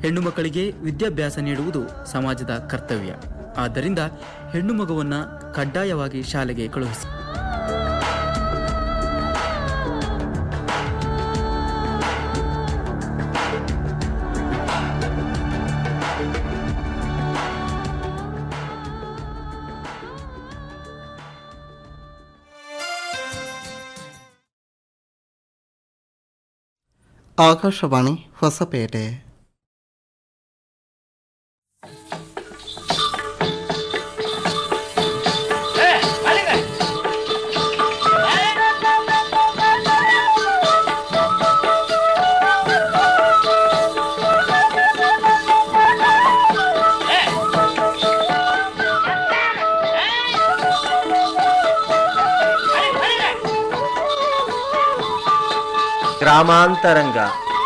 ಹೆಣ್ಣು ಮಕ್ಕಳಿಗೆ ವಿದ್ಯಾಭ್ಯಾಸ ನೀಡುವುದು ಸಮಾಜದ ಕರ್ತವ್ಯ ಆದ್ದರಿಂದ ಹೆಣ್ಣು ಮಗುವನ್ನ ಕಡ್ಡಾಯವಾಗಿ ಶಾಲೆಗೆ ಕಳುಹಿಸಿ ಆಕಾಶವಾಣಿ ಹೊಸಪೇಟೆ ಗ್ರಾಮಾಂತರಂಗ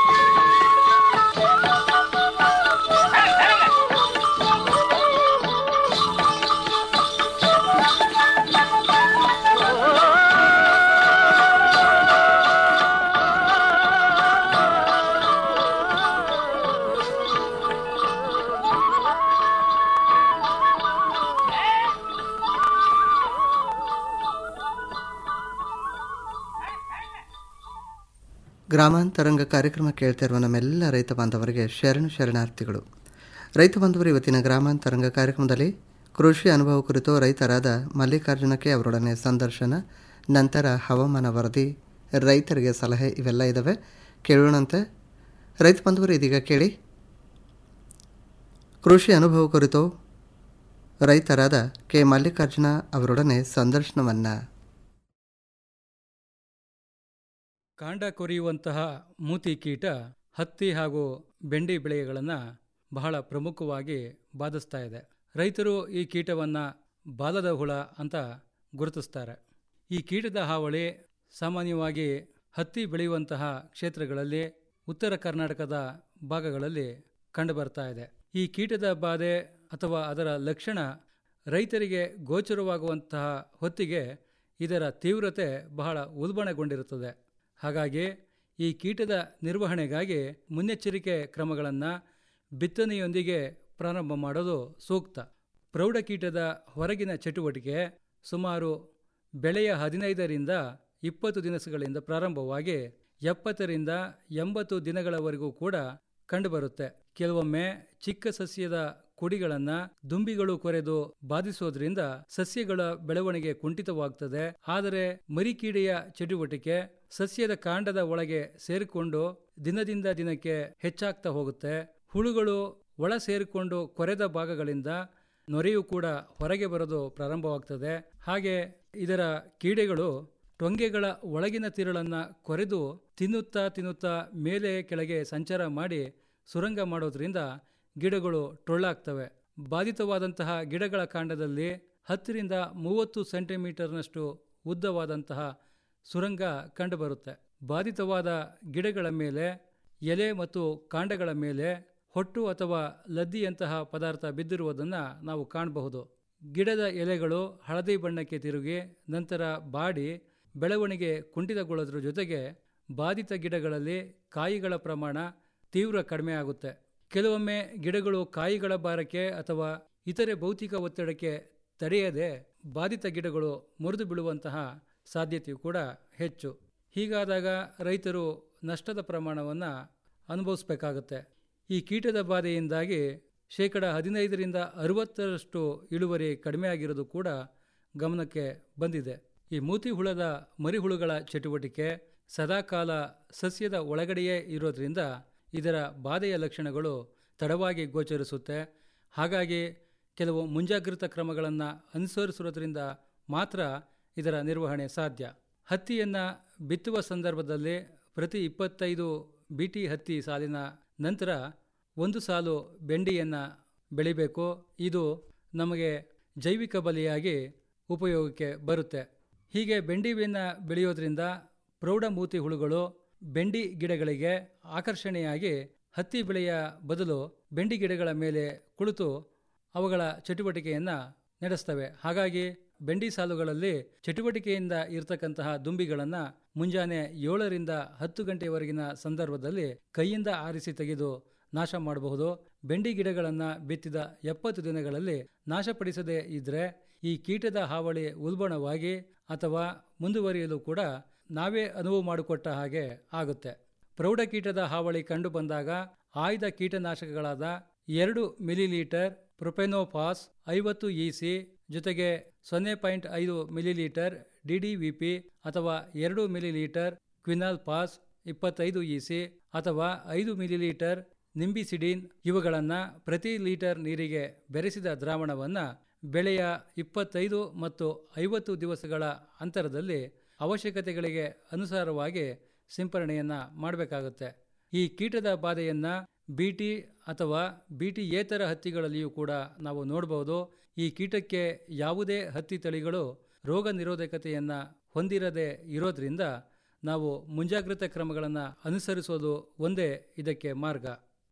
ಗ್ರಾಮಾಂತರಂಗ ಕಾರ್ಯಕ್ರಮ ಕೇಳ್ತಿರುವ ನಮ್ಮೆಲ್ಲ ರೈತ ಬಾಂಧವರಿಗೆ ಶರಣು ಶರಣಾರ್ಥಿಗಳು ರೈತ ಬಾಂಧವರು ಇವತ್ತಿನ ಗ್ರಾಮಾಂತರಂಗ ಕಾರ್ಯಕ್ರಮದಲ್ಲಿ ಕೃಷಿ ಅನುಭವ ಕುರಿತು ರೈತರಾದ ಮಲ್ಲಿಕಾರ್ಜುನ ಕೆ ಅವರೊಡನೆ ಸಂದರ್ಶನ ನಂತರ ಹವಾಮಾನ ವರದಿ ರೈತರಿಗೆ ಸಲಹೆ ಇವೆಲ್ಲ ಇದ್ದಾವೆ ಕೇಳೋಣಂತೆ ರೈತ ಬಾಂಧವರು ಇದೀಗ ಕೇಳಿ ಕೃಷಿ ಅನುಭವ ಕುರಿತು ರೈತರಾದ ಕೆ ಮಲ್ಲಿಕಾರ್ಜುನ ಅವರೊಡನೆ ಸಂದರ್ಶನವನ್ನು ಕಾಂಡ ಕೊರೆಯುವಂತಹ ಮೂತಿ ಕೀಟ ಹತ್ತಿ ಹಾಗೂ ಬೆಂಡಿ ಬೆಳೆಗಳನ್ನು ಬಹಳ ಪ್ರಮುಖವಾಗಿ ಬಾಧಿಸ್ತಾ ಇದೆ ರೈತರು ಈ ಕೀಟವನ್ನು ಬಾಲದ ಹುಳ ಅಂತ ಗುರುತಿಸ್ತಾರೆ ಈ ಕೀಟದ ಹಾವಳಿ ಸಾಮಾನ್ಯವಾಗಿ ಹತ್ತಿ ಬೆಳೆಯುವಂತಹ ಕ್ಷೇತ್ರಗಳಲ್ಲಿ ಉತ್ತರ ಕರ್ನಾಟಕದ ಭಾಗಗಳಲ್ಲಿ ಕಂಡುಬರ್ತಾ ಇದೆ ಈ ಕೀಟದ ಬಾಧೆ ಅಥವಾ ಅದರ ಲಕ್ಷಣ ರೈತರಿಗೆ ಗೋಚರವಾಗುವಂತಹ ಹೊತ್ತಿಗೆ ಇದರ ತೀವ್ರತೆ ಬಹಳ ಉಲ್ಬಣಗೊಂಡಿರುತ್ತದೆ ಹಾಗಾಗಿ ಈ ಕೀಟದ ನಿರ್ವಹಣೆಗಾಗಿ ಮುನ್ನೆಚ್ಚರಿಕೆ ಕ್ರಮಗಳನ್ನು ಬಿತ್ತನೆಯೊಂದಿಗೆ ಪ್ರಾರಂಭ ಮಾಡೋದು ಸೂಕ್ತ ಪ್ರೌಢಕೀಟದ ಹೊರಗಿನ ಚಟುವಟಿಕೆ ಸುಮಾರು ಬೆಳೆಯ ಹದಿನೈದರಿಂದ ಇಪ್ಪತ್ತು ದಿನಗಳಿಂದ ಪ್ರಾರಂಭವಾಗಿ ಎಪ್ಪತ್ತರಿಂದ ಎಂಬತ್ತು ದಿನಗಳವರೆಗೂ ಕೂಡ ಕಂಡುಬರುತ್ತೆ ಕೆಲವೊಮ್ಮೆ ಚಿಕ್ಕ ಸಸ್ಯದ ಕುಡಿಗಳನ್ನು ದುಂಬಿಗಳು ಕೊರೆದು ಬಾಧಿಸೋದ್ರಿಂದ ಸಸ್ಯಗಳ ಬೆಳವಣಿಗೆ ಕುಂಠಿತವಾಗ್ತದೆ ಆದರೆ ಮರಿಕೀಡೆಯ ಚಟುವಟಿಕೆ ಸಸ್ಯದ ಕಾಂಡದ ಒಳಗೆ ಸೇರಿಕೊಂಡು ದಿನದಿಂದ ದಿನಕ್ಕೆ ಹೆಚ್ಚಾಗ್ತಾ ಹೋಗುತ್ತೆ ಹುಳುಗಳು ಒಳ ಸೇರಿಕೊಂಡು ಕೊರೆದ ಭಾಗಗಳಿಂದ ನೊರೆಯು ಕೂಡ ಹೊರಗೆ ಬರೋದು ಪ್ರಾರಂಭವಾಗ್ತದೆ ಹಾಗೆ ಇದರ ಕೀಡೆಗಳು ಟೊಂಗೆಗಳ ಒಳಗಿನ ತಿರುಳನ್ನು ಕೊರೆದು ತಿನ್ನುತ್ತಾ ತಿನ್ನುತ್ತಾ ಮೇಲೆ ಕೆಳಗೆ ಸಂಚಾರ ಮಾಡಿ ಸುರಂಗ ಮಾಡೋದ್ರಿಂದ ಗಿಡಗಳು ಟೊಳ್ಳಾಗ್ತವೆ ಬಾಧಿತವಾದಂತಹ ಗಿಡಗಳ ಕಾಂಡದಲ್ಲಿ ಹತ್ತರಿಂದ ಮೂವತ್ತು ಸೆಂಟಿಮೀಟರ್ನಷ್ಟು ಉದ್ದವಾದಂತಹ ಸುರಂಗ ಕಂಡುಬರುತ್ತೆ ಬಾಧಿತವಾದ ಗಿಡಗಳ ಮೇಲೆ ಎಲೆ ಮತ್ತು ಕಾಂಡಗಳ ಮೇಲೆ ಹೊಟ್ಟು ಅಥವಾ ಲದ್ದಿಯಂತಹ ಪದಾರ್ಥ ಬಿದ್ದಿರುವುದನ್ನು ನಾವು ಕಾಣಬಹುದು ಗಿಡದ ಎಲೆಗಳು ಹಳದಿ ಬಣ್ಣಕ್ಕೆ ತಿರುಗಿ ನಂತರ ಬಾಡಿ ಬೆಳವಣಿಗೆ ಕುಂಠಿತಗೊಳ್ಳೋದ್ರ ಜೊತೆಗೆ ಬಾಧಿತ ಗಿಡಗಳಲ್ಲಿ ಕಾಯಿಗಳ ಪ್ರಮಾಣ ತೀವ್ರ ಕಡಿಮೆ ಆಗುತ್ತೆ ಕೆಲವೊಮ್ಮೆ ಗಿಡಗಳು ಕಾಯಿಗಳ ಭಾರಕ್ಕೆ ಅಥವಾ ಇತರೆ ಭೌತಿಕ ಒತ್ತಡಕ್ಕೆ ತಡೆಯದೆ ಬಾಧಿತ ಗಿಡಗಳು ಮುರಿದು ಬೀಳುವಂತಹ ಸಾಧ್ಯತೆಯು ಕೂಡ ಹೆಚ್ಚು ಹೀಗಾದಾಗ ರೈತರು ನಷ್ಟದ ಪ್ರಮಾಣವನ್ನು ಅನುಭವಿಸಬೇಕಾಗುತ್ತೆ ಈ ಕೀಟದ ಬಾಧೆಯಿಂದಾಗಿ ಶೇಕಡ ಹದಿನೈದರಿಂದ ಅರುವತ್ತರಷ್ಟು ಇಳುವರಿ ಕಡಿಮೆ ಆಗಿರೋದು ಕೂಡ ಗಮನಕ್ಕೆ ಬಂದಿದೆ ಈ ಮೂತಿ ಹುಳದ ಮರಿಹುಳುಗಳ ಚಟುವಟಿಕೆ ಸದಾಕಾಲ ಸಸ್ಯದ ಒಳಗಡೆಯೇ ಇರೋದ್ರಿಂದ ಇದರ ಬಾಧೆಯ ಲಕ್ಷಣಗಳು ತಡವಾಗಿ ಗೋಚರಿಸುತ್ತೆ ಹಾಗಾಗಿ ಕೆಲವು ಮುಂಜಾಗ್ರತಾ ಕ್ರಮಗಳನ್ನು ಅನುಸರಿಸುವುದರಿಂದ ಮಾತ್ರ ಇದರ ನಿರ್ವಹಣೆ ಸಾಧ್ಯ ಹತ್ತಿಯನ್ನು ಬಿತ್ತುವ ಸಂದರ್ಭದಲ್ಲಿ ಪ್ರತಿ ಇಪ್ಪತ್ತೈದು ಬಿಟಿ ಹತ್ತಿ ಸಾಲಿನ ನಂತರ ಒಂದು ಸಾಲು ಬೆಂಡಿಯನ್ನು ಬೆಳಿಬೇಕು ಇದು ನಮಗೆ ಜೈವಿಕ ಬಲಿಯಾಗಿ ಉಪಯೋಗಕ್ಕೆ ಬರುತ್ತೆ ಹೀಗೆ ಬೆಂಡಿಯನ್ನು ಬೆಳೆಯೋದ್ರಿಂದ ಪ್ರೌಢಮೂತಿ ಹುಳುಗಳು ಬೆಂಡಿ ಗಿಡಗಳಿಗೆ ಆಕರ್ಷಣೆಯಾಗಿ ಹತ್ತಿ ಬೆಳೆಯ ಬದಲು ಬೆಂಡಿ ಗಿಡಗಳ ಮೇಲೆ ಕುಳಿತು ಅವುಗಳ ಚಟುವಟಿಕೆಯನ್ನು ನಡೆಸ್ತವೆ ಹಾಗಾಗಿ ಬೆಂಡಿ ಸಾಲುಗಳಲ್ಲಿ ಚಟುವಟಿಕೆಯಿಂದ ಇರತಕ್ಕಂತಹ ದುಂಬಿಗಳನ್ನು ಮುಂಜಾನೆ ಏಳರಿಂದ ಹತ್ತು ಗಂಟೆಯವರೆಗಿನ ಸಂದರ್ಭದಲ್ಲಿ ಕೈಯಿಂದ ಆರಿಸಿ ತೆಗೆದು ನಾಶ ಮಾಡಬಹುದು ಬೆಂಡಿ ಗಿಡಗಳನ್ನು ಬಿತ್ತಿದ ಎಪ್ಪತ್ತು ದಿನಗಳಲ್ಲಿ ನಾಶಪಡಿಸದೇ ಇದ್ದರೆ ಈ ಕೀಟದ ಹಾವಳಿ ಉಲ್ಬಣವಾಗಿ ಅಥವಾ ಮುಂದುವರಿಯಲು ಕೂಡ ನಾವೇ ಅನುವು ಮಾಡಿಕೊಟ್ಟ ಹಾಗೆ ಆಗುತ್ತೆ ಪ್ರೌಢಕೀಟದ ಹಾವಳಿ ಕಂಡು ಬಂದಾಗ ಆಯ್ದ ಕೀಟನಾಶಕಗಳಾದ ಎರಡು ಮಿಲಿಲೀಟರ್ ಪ್ರೊಪೆನೋಫಾಸ್ ಐವತ್ತು ಇಸಿ ಜೊತೆಗೆ ಸೊನ್ನೆ ಪಾಯಿಂಟ್ ಐದು millilitre D D V P ಅಥವಾ ಎರಡು ಮಿಲಿಲೀಟರ್ ಕ್ವಿನಾಲ್ ಪಾಸ್ ಇಪ್ಪತ್ತೈದು ಇಸಿ ಅಥವಾ ಐದು ಮಿಲಿಲೀಟರ್ ನಿಂಬಿಸಿಡಿನ್ ಇವುಗಳನ್ನು ಪ್ರತಿ ಲೀಟರ್ ನೀರಿಗೆ ಬೆರೆಸಿದ ದ್ರಾವಣವನ್ನು ಬೆಳೆಯ ಇಪ್ಪತ್ತೈದು ಮತ್ತು ಐವತ್ತು ದಿವಸಗಳ ಅಂತರದಲ್ಲಿ ಅವಶ್ಯಕತೆಗಳಿಗೆ ಅನುಸಾರವಾಗಿ ಸಿಂಪರಣೆಯನ್ನು ಮಾಡಬೇಕಾಗುತ್ತೆ ಈ ಕೀಟದ ಬಾಧೆಯನ್ನು ಬಿಟಿ ಅಥವಾ ಬಿಟಿ ಏತರ ಹತ್ತಿಗಳಲ್ಲಿಯೂ ಕೂಡ ನಾವು ನೋಡಬಹುದು ಈ ಕೀಟಕ್ಕೆ ಯಾವುದೇ ಹತ್ತಿ ತಳಿಗಳು ರೋಗ ನಿರೋಧಕತೆಯನ್ನು ಹೊಂದಿರದೇ ಇರೋದ್ರಿಂದ ನಾವು ಮುಂಜಾಗ್ರತಾ ಕ್ರಮಗಳನ್ನು ಅನುಸರಿಸೋದು ಒಂದೇ ಇದಕ್ಕೆ ಮಾರ್ಗ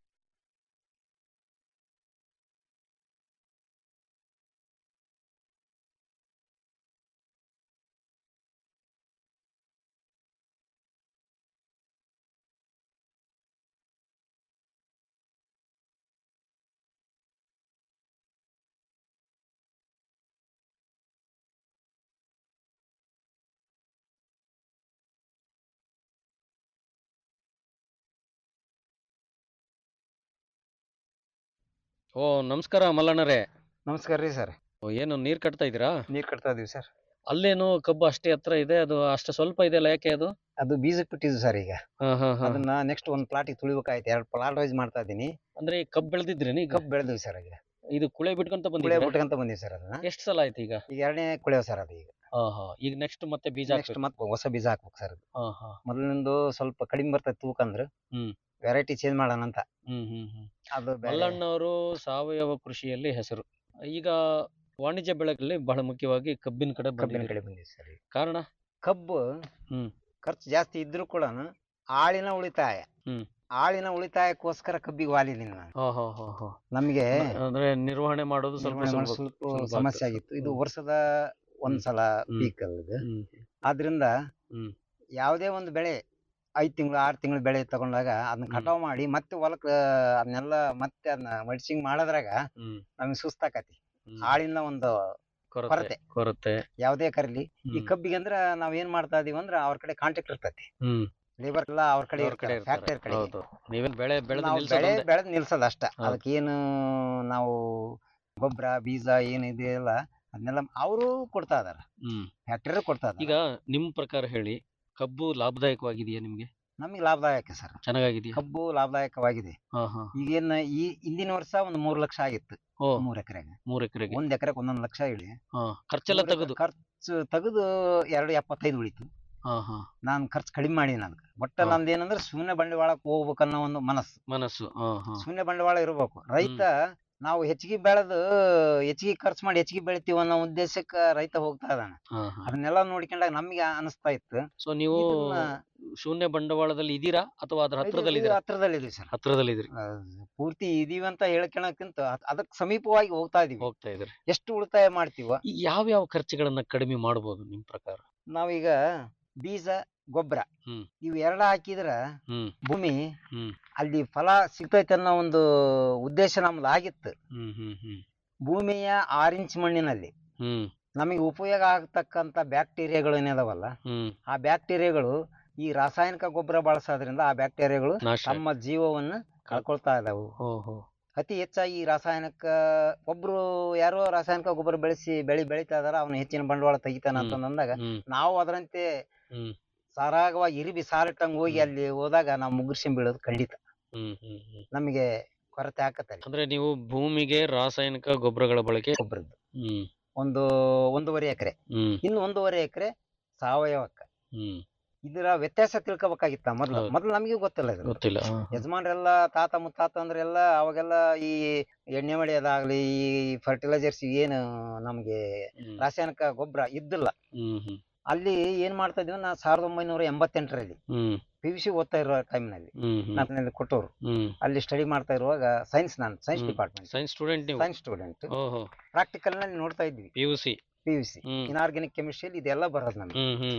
ಓ ನಮಸ್ಕಾರ ಮಲ್ಲಣ್ಣರೇ ನಮಸ್ಕಾರ ರೀ ಸರ್ ಓ, ಏನು ನೀರ್ ಕಟ್ತಾ ಇದ್ದೀರಾ ನೀರ್ ಕಟ್ತಾ ಇದೀವಿ ಸರ್ ಅಲ್ಲೇನು ಕಬ್ಬು ಅಷ್ಟೇ ಹತ್ರ ಇದೆ ಅದು ಅಷ್ಟು ಸ್ವಲ್ಪ ಇದೆಯಲ್ಲ ಯಾಕೆ ಅದು ಅದು ಬೀಜಕ್ಕೆ ಬಿಟ್ಟಿದ್ದು ಸರ್ ಈಗ ಹಾ ಹಾ ಹಾ ಅದನ್ನ ನೆಕ್ಸ್ಟ್ ಒಂದ್ ಪ್ಲಾಟಿಗೆ ತುಳಿಬೇಕಾಯ್ತು ಎರಡು ಪ್ಲಾಟ್ ವೈಸ್ ಮಾಡ್ತಾ ಇದೀನಿ ಅಂದ್ರೆ ಈ ಕಬ್ಬು ಬೆಳೆದಿದ್ರೇನು ಈಗ ಕಬ್ಬು ಬೆಳೆದಿವಿ ಸರ್ ಈಗ ಇದು ಕುಳೆ ಬಿಟ್ಕೊಂತ ಕುಳೆ ಬಂದಿದ್ದೀರಾ ಬಿಟ್ಕೊಂತ ಬಂದಿವಿ ಸರ್ ಅದನ್ನ ಎಷ್ಟು ಸಲ ಆಯ್ತು ಈಗ ಈಗ ಎರಡನೇ ಕುಳೆವ್ ಸರ್ ಅದು ಈಗ ಹಾ ಹಾ ಈಗ ನೆಕ್ಸ್ಟ್ ಮತ್ತೆ ಬೀಜ ನೆಕ್ಸ್ಟ್ ಹಾಕ್ಬೇಕು ಮತ್ತೆ ಹೊಸ ಬೀಜ ಹಾಕ್ಬೇಕು ಸರ್ ಅದು ಹಾ ಹಾ ಮೊದಲಿಂದು ಸ್ವಲ್ಪ ಕಡಿಮೆ ಬರ್ತೈತೆ ತೂಕ ಅಂದ್ರೆ ಹ್ಮ್. ವೆರೈಟಿ ಚೇಂಜ್ ಮಾಡೋಣ ಅಂತ ಹ್ಮ್ ಹ್ಮ್ ಹ್ಮ್ ಅದು ಬೇರೆ- ಮಲ್ಲಣ್ಣವರು ಸಾವಯವ ಕೃಷಿಯಲ್ಲಿ ಹೆಸರು ಈಗ ವಾಣಿಜ್ಯ ಬೆಳೆಗಳಲ್ಲಿ ಬಹಳ ಮುಖ್ಯವಾಗಿ ಕಬ್ಬಿನ ಕಡೆ ಕಬ್ಬಿನ ಬಂದಿದ್ದೀರಿ. ಕಡೆ ಬಂದಿವಿ ಸರ್ ಈಗ. ಕಾರಣ ಕಬ್ಬು ಹ್ಮ್. ಖರ್ಚು ಜಾಸ್ತಿ ಇದ್ರೂ ಕೂಡ ಆಳಿನ ಉಳಿತಾಯ ಹ್ಮ್. ಆಳಿನ ಉಳಿತಾಯಕ್ಕೋಸ್ಕರ ಕಬ್ಬಿಗೆ ವಾಲಿದ್ದೀನಿ ನಾನು ಹಾ ಹಾ ಹಾ ಹಾ ನಮಗೆ ಅಂದ್ರೆ ನಿರ್ವಹಣೆ ಮಾಡೋದು ಸ್ವಲ್ಪ ನಿರ್ವಹಣೆ ಮಾಡೋದು ಸುಲಭ- ಸ್ವಲ್ಪ ಸುಲಭ ಸಮಸ್ಯೆ ಆಗ್ತದೆ. ಆಗಿತ್ತು ಇದು ಹ್ಮ್. ವರ್ಷದ ಒಂದ್ಸಲ ಹ್ಮ್. ಪೀಕ್ ಅಲ್ಲದು ಹ್ಮ್ ಆದ್ರಿಂದ ಹ್ಮ್. ಯಾವುದೇ ಒಂದು ಬೆಳೆ ಐದ್ ತಿಂಗಳು ಆರು ತಿಂಗಳು ಬೆಳೆ ತಗೊಂಡಾಗ ಅದನ್ನ ಹ್ಮ್. ಕಟಾವ್ ಮಾಡಿ ಮತ್ತೆ ಹೊಲಕ್ಕ ಅದನ್ನೆಲ್ಲ ಮತ್ತೆ ಅದನ್ನ ಮಡ್ಸಿಂಗ್ ಮಾಡೋದ್ರಾಗ ಹ್ಮ್ ನಮಗೆ ಸುಸ್ತಾಕತಿ ಹ್ಮ್. ಆಳಿನ ಒಂದು ಕೊರತೆ ಕೊರತೆ. ಕೊರತೆ ಯಾವುದೇ ಕರ್ಲಿ ಈ ಹ್ಮ್. ಕಬ್ಬಿಗೆ ಅಂದ್ರ ನಾವ್ ಏನ್ ಮಾಡ್ತಾ ಇದೀವಿ ಅಂದ್ರ ಅವ್ರ ಕಡೆ ಕಾಂಟ್ಯಾಕ್ಟ್ ಇರ್ತೈತಿ ಹ್ಮ್ ಲೇಬರ್ ಎಲ್ಲ ಅವ್ರ ಕಡೆ ಅವ್ರ ಕಡೆ ಫ್ಯಾಕ್ಟರಿ ಇರ್ತಾರೆ. ಕಡೆ ಹೌದು ನೀವೇನ್ ಬೆಳೆ ಬೆಳೆದು ನಾವು ನಿಲ್ಸೋದು ಬೆಳೆ ಒಂದೇ. ಬೆಳೆದ್ ನಿಲ್ಸೋದ್ ಅಷ್ಟ ಹೌದು. ಅದಕ್ಕೇನು ನಾವು ಗೊಬ್ಬರ ಬೀಜ ಏನಿದೆ ಅಲ್ಲ ಅದನ್ನೆಲ್ಲ ಅವರು ಕೊಡ್ತಾ ಇದಾರ ಹ್ಮ್ ಫ್ಯಾಕ್ಟರಿ ಕೊಡ್ತಾ ಈಗ ನಿಮ್ ಪ್ರಕಾರ ಹೇಳಿ ಕಬ್ಬು ಲಾಭದಾಯಕವಾಗಿದೆಯಾ ನಿಮ್ಗೆ ನಮಗೆ ಲಾಭದಾಯಕ ಸರ್ ಚೆನ್ನಾಗಿದೆಯಾ ಕಬ್ಬು ಲಾಭದಾಯಕವಾಗಿದೆ ಹಾ ಹಾ ಈಗೇನ್ ಈ ಹಿಂದಿನ ವರ್ಷ ಒಂದ್ ಮೂರ್ ಲಕ್ಷ ಆಗಿತ್ತು ಓ ಮೂರ್ ಎಕರೆಗೆ ಮೂರ್ ಎಕರೆಗೆ ಒಂದ್ ಎಕರೆಗೆ ಒಂದೊಂದ್ ಲಕ್ಷ ಇಳಿ ಹಾ ಖರ್ಚೆಲ್ಲ ತೆಗೆದು ಖರ್ಚು ತೆಗೆದು ಎರಡು ಎಪ್ಪತ್ತೈದು ಉಳಿತು ಹಾ ಹಾ ನಾನ್ ಖರ್ಚು ಕಡಿಮೆ ಮಾಡೀನಿ ಅದಕ್ಕೆ ಒಟ್ಟ ಹಾ. ನಂದು ಏನಂದ್ರೆ ಶೂನ್ಯ ಬಂಡವಾಳಕ್ಕೆ ಹೋಗ್ಬೇಕನ್ನೋ ಒಂದು ಮನಸ್ಸು ಮನಸ್ಸು ಹಾ ಹಾ ಶೂನ್ಯ ಬಂಡವಾಳ ಇರ್ಬೇಕು ರೈತ ನಾವು ಹೆಚ್ಚಿಗೆ ಬೆಳೆದು ಹೆಚ್ಚಿಗೆ ಖರ್ಚು ಮಾಡಿ ಹೆಚ್ಚಿಗೆ ಬೆಳಿತೀವಿ ಅನ್ನೋ ಉದ್ದೇಶಕ್ಕ ರೈತ ಹೋಗ್ತಾ ಇದ್ದಾನೆ ಹಾ ಹಾ ಅದನ್ನೆಲ್ಲ ನೋಡ್ಕೊಂಡಾಗ ನಮ್ಗೆ ಅನಿಸ್ತಾ ಇತ್ತು ಸೊ ನೀವು ಇದನ್ನ ಶೂನ್ಯ ಬಂಡವಾಳದಲ್ಲಿ ಇದೀರಾ ಅಥವಾ ಅದ್ರ ಹತ್ರದಲ್ಲಿ ಇದು ಇದೀರಾ ಹತ್ರದಲ್ಲಿದ್ದೀವಿ ಸರ್ ಹತ್ರದಲ್ಲಿ ಇದೀರಿ ಪೂರ್ತಿ ಇದೀವಿ ಅಂತ ಹೇಳ್ಕೊಳಕ್ಕಿಂತ ಅದ್- ಅದಕ್ಕೆ ಸಮೀಪವಾಗಿ ಹೋಗ್ತಾ ಇದೀವಿ ಹೋಗ್ತಾ ಇದ್ರಿ ಎಷ್ಟು ಉಳಿತಾಯ ಮಾಡ್ತೀವ ಈಗ ಯಾವ ಯಾವ ಖರ್ಚುಗಳನ್ನ ಕಡಿಮೆ ಮಾಡಬಹುದು ನಿಮ್ ಪ್ರಕಾರ ನಾವೀಗ ಬೀಜ ಗೊಬ್ಬರ ಹ್ಮ್. ಇವು ಎರಡ ಹಾಕಿದ್ರ ಹ್ಮ್ ಭೂಮಿ ಹ್ಮ್ ಅಲ್ಲಿ ಫಲ ಸಿಗ್ತೈತೆ ಅನ್ನೋ ಒಂದು ಉದ್ದೇಶ ನಮ್ದು ಆಗಿತ್ತು ಹ್ಮ್ ಹ್ಮ್ ಹ್ಮ್ ಭೂಮಿಯ ಆರ್ ಇಂಚ್ ಮಣ್ಣಿನಲ್ಲಿ ಹ್ಮ್ ನಮಗೆ ಉಪಯೋಗ ಆಗ್ತಕ್ಕಂಥ ಬ್ಯಾಕ್ಟೀರಿಯಾಗಳು ಏನಿದಾವಲ್ಲ ಹ್ಮ್ ಆ ಬ್ಯಾಕ್ಟೀರಿಯಾಗಳು ಈ ರಾಸಾಯನಿಕ ಗೊಬ್ಬರ ಬಳಸೋದ್ರಿಂದ ಆ ಬ್ಯಾಕ್ಟೀರಿಯಾಗಳು ನಾಶ ತಮ್ಮ ಜೀವವನ್ನ ಕಳ್ಕೊಳ್ತಾ ಇದಾವು ಹೋ ಹೋ ಅತಿ ಹೆಚ್ಚಾಗಿ ಈ ರಾಸಾಯನಿಕ ಒಬ್ರು ಯಾರೋ ರಾಸಾಯನಿಕ ಗೊಬ್ಬರ ಬೆಳೆಸಿ ಬೆಳಿ ಬೆಳಿತಾ ಇದಾರ ಅವನು ಹೆಚ್ಚಿನ ಬಂಡವಾಳ ತೆಗಿತಾನ ಹ್ಮ್. ಅಂತಂದಾಗ ಹ್ಮ್ ನಾವು ಅದರಂತೆ ಹ್ಮ್ ಸರಾಗವಾಗಿ ಇರಿಬಿ ಸಾಲಿಟ್ಟಂಗ್ ಹೋಗಿ ಹ್ಮ್. ಅಲ್ಲಿ ಹೋದಾಗ ನಾವು ಮುಗುರ್ಸಿ ಬೀಳೋದು ಖಂಡಿತ ಹ್ಮ್ ಹ್ಮ್ ಹ್ಮ್ ನಮಗೆ ಕೊರತೆ ಆಕತ್ತಲ್ಲಿ ಅಂದ್ರೆ ನೀವು ಭೂಮಿಗೆ ರಾಸಾಯನಿಕ ಗೊಬ್ಬರಗಳ ಬಳಕೆ ಗೊಬ್ಬರದ್ದು ಹ್ಮ್ ಒಂದು ಒಂದೂವರೆ ಎಕರೆ ಹ್ಮ್ ಇನ್ನು ಒಂದೂವರೆ ಎಕರೆ ಸಾವಯವಕ್ಕ ಹ್ಮ್ ಇದರ ವ್ಯತ್ಯಾಸ ತಿಳ್ಕೊಬೇಕಾಗಿತ್ತ ಮೊದ್ಲು ಹೌದು. ಮೊದ್ಲು ನಮಗೆ ಗೊತ್ತಿಲ್ಲ ಇದು ಗೊತ್ತಿಲ್ಲ ಹಾ, ಹಾ. ಯಜಮಾನ್ರೆಲ್ಲ ತಾತ ಮುತ್ತಾತ ಅಂದ್ರೆಲ್ಲ ಅವಾಗೆಲ್ಲ ಈ ಎಣ್ಣೆ ಹೊಡೆಯೋದಾಗ್ಲಿ ಈ ಫರ್ಟಿಲೈಸರ್ಸ್ ಏನು ನಮ್ಗೆ ಹ್ಮ್ ರಾಸಾಯನಿಕ ಗೊಬ್ಬರ ಇದ್ದಿಲ್ಲ ಹ್ಮ್ ಹ್ಮ್ ಅಲ್ಲಿ ಏನ್ ಮಾಡ್ತಾ ಇದೀವಿ ನಾ ಸಾವಿರದ ಒಂಬೈನೂರ ಎಂಬತ್ತೆಂಟರಲ್ಲಿ ಹ್ಮ್ ಪಿ ಯು ಸಿ ಓದ್ತಾ ಇರೋ ಟೈಮ್ನಲ್ಲಿ ಹ್ಮ್ ಹ್ಮ್ ನಾಲ್ಕನೇಲಿ ಕೊಟ್ಟವ್ರು ಹ್ಮ್ ಅಲ್ಲಿ ಸ್ಟಡಿ ಮಾಡ್ತಾ ಇರುವಾಗ ಸೈನ್ಸ್ ನಾನು ಸೈನ್ಸ್ ಹ್ಮ್. ಡಿಪಾರ್ಟ್ಮೆಂಟ್ ಸೈನ್ಸ್ ಸ್ಟೂಡೆಂಟ್ ನೀವು ಸೈನ್ಸ್ ಸ್ಟೂಡೆಂಟ್ ಓಹೋ ಪ್ರಾಕ್ಟಿಕಲ್ ನಲ್ಲಿ ನೋಡ್ತಾ ಇದ್ವಿ P U C P U C ಹ್ಮ್ ಇನ್ಆರ್ಗ್ಯಾನಿಕ್ ಕೆಮಿಸ್ಟ್ರಿಯಲ್ಲಿ ಇದೆಲ್ಲ ಬರೋದು ನಮ್ಗೆ ಹ್ಮ್ ಹ್ಮ್ ಹ್ಮ್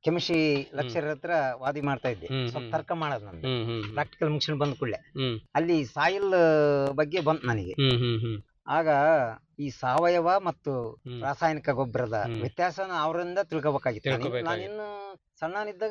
ಕೆಮಿಸ್ಟ್ರಿ ಲೆಕ್ಚರ್ ಹತ್ರ ವಾದಿ ಮಾಡ್ತಾ ಇದ್ದೆ ಹ್ಮ್, ಸ್ವಲ್ಪ ಹ್ಮ್. ತರ್ಕ ಮಾಡೋದು ನಂದು ಹ್ಮ್ ಹ್ಮ್ ಪ್ರಾಕ್ಟಿಕಲ್ ಮುಗಿಸ್ಕೊಂಡು ಬಂದ ಕೂಡಲೇ ಹ್ಮ್ ಅಲ್ಲಿ ಸಾಯಿಲ್ ಬಗ್ಗೆ ಬಂತು ನನಗೆ ಹ್ಮ್ ಹ್ಮ್ ಹ್ಮ್ ಆಗ ಈ ಸಾವಯವ ಮತ್ತು ಹ್ಮ್. ರಾಸಾಯನಿಕ ಗೊಬ್ಬರದ ಹ್ಮ್. ವ್ಯತ್ಯಾಸನ ಅವರಿಂದ ತಿಳ್ಕೊಬೇಕಾಗಿತ್ತು ನಾನು- ತಿಳ್ಕೊಬೇಕಾಗಿತ್ತು. ನಾನಿನ್ನು ಸಣ್ಣನಿದ್ದಾಗ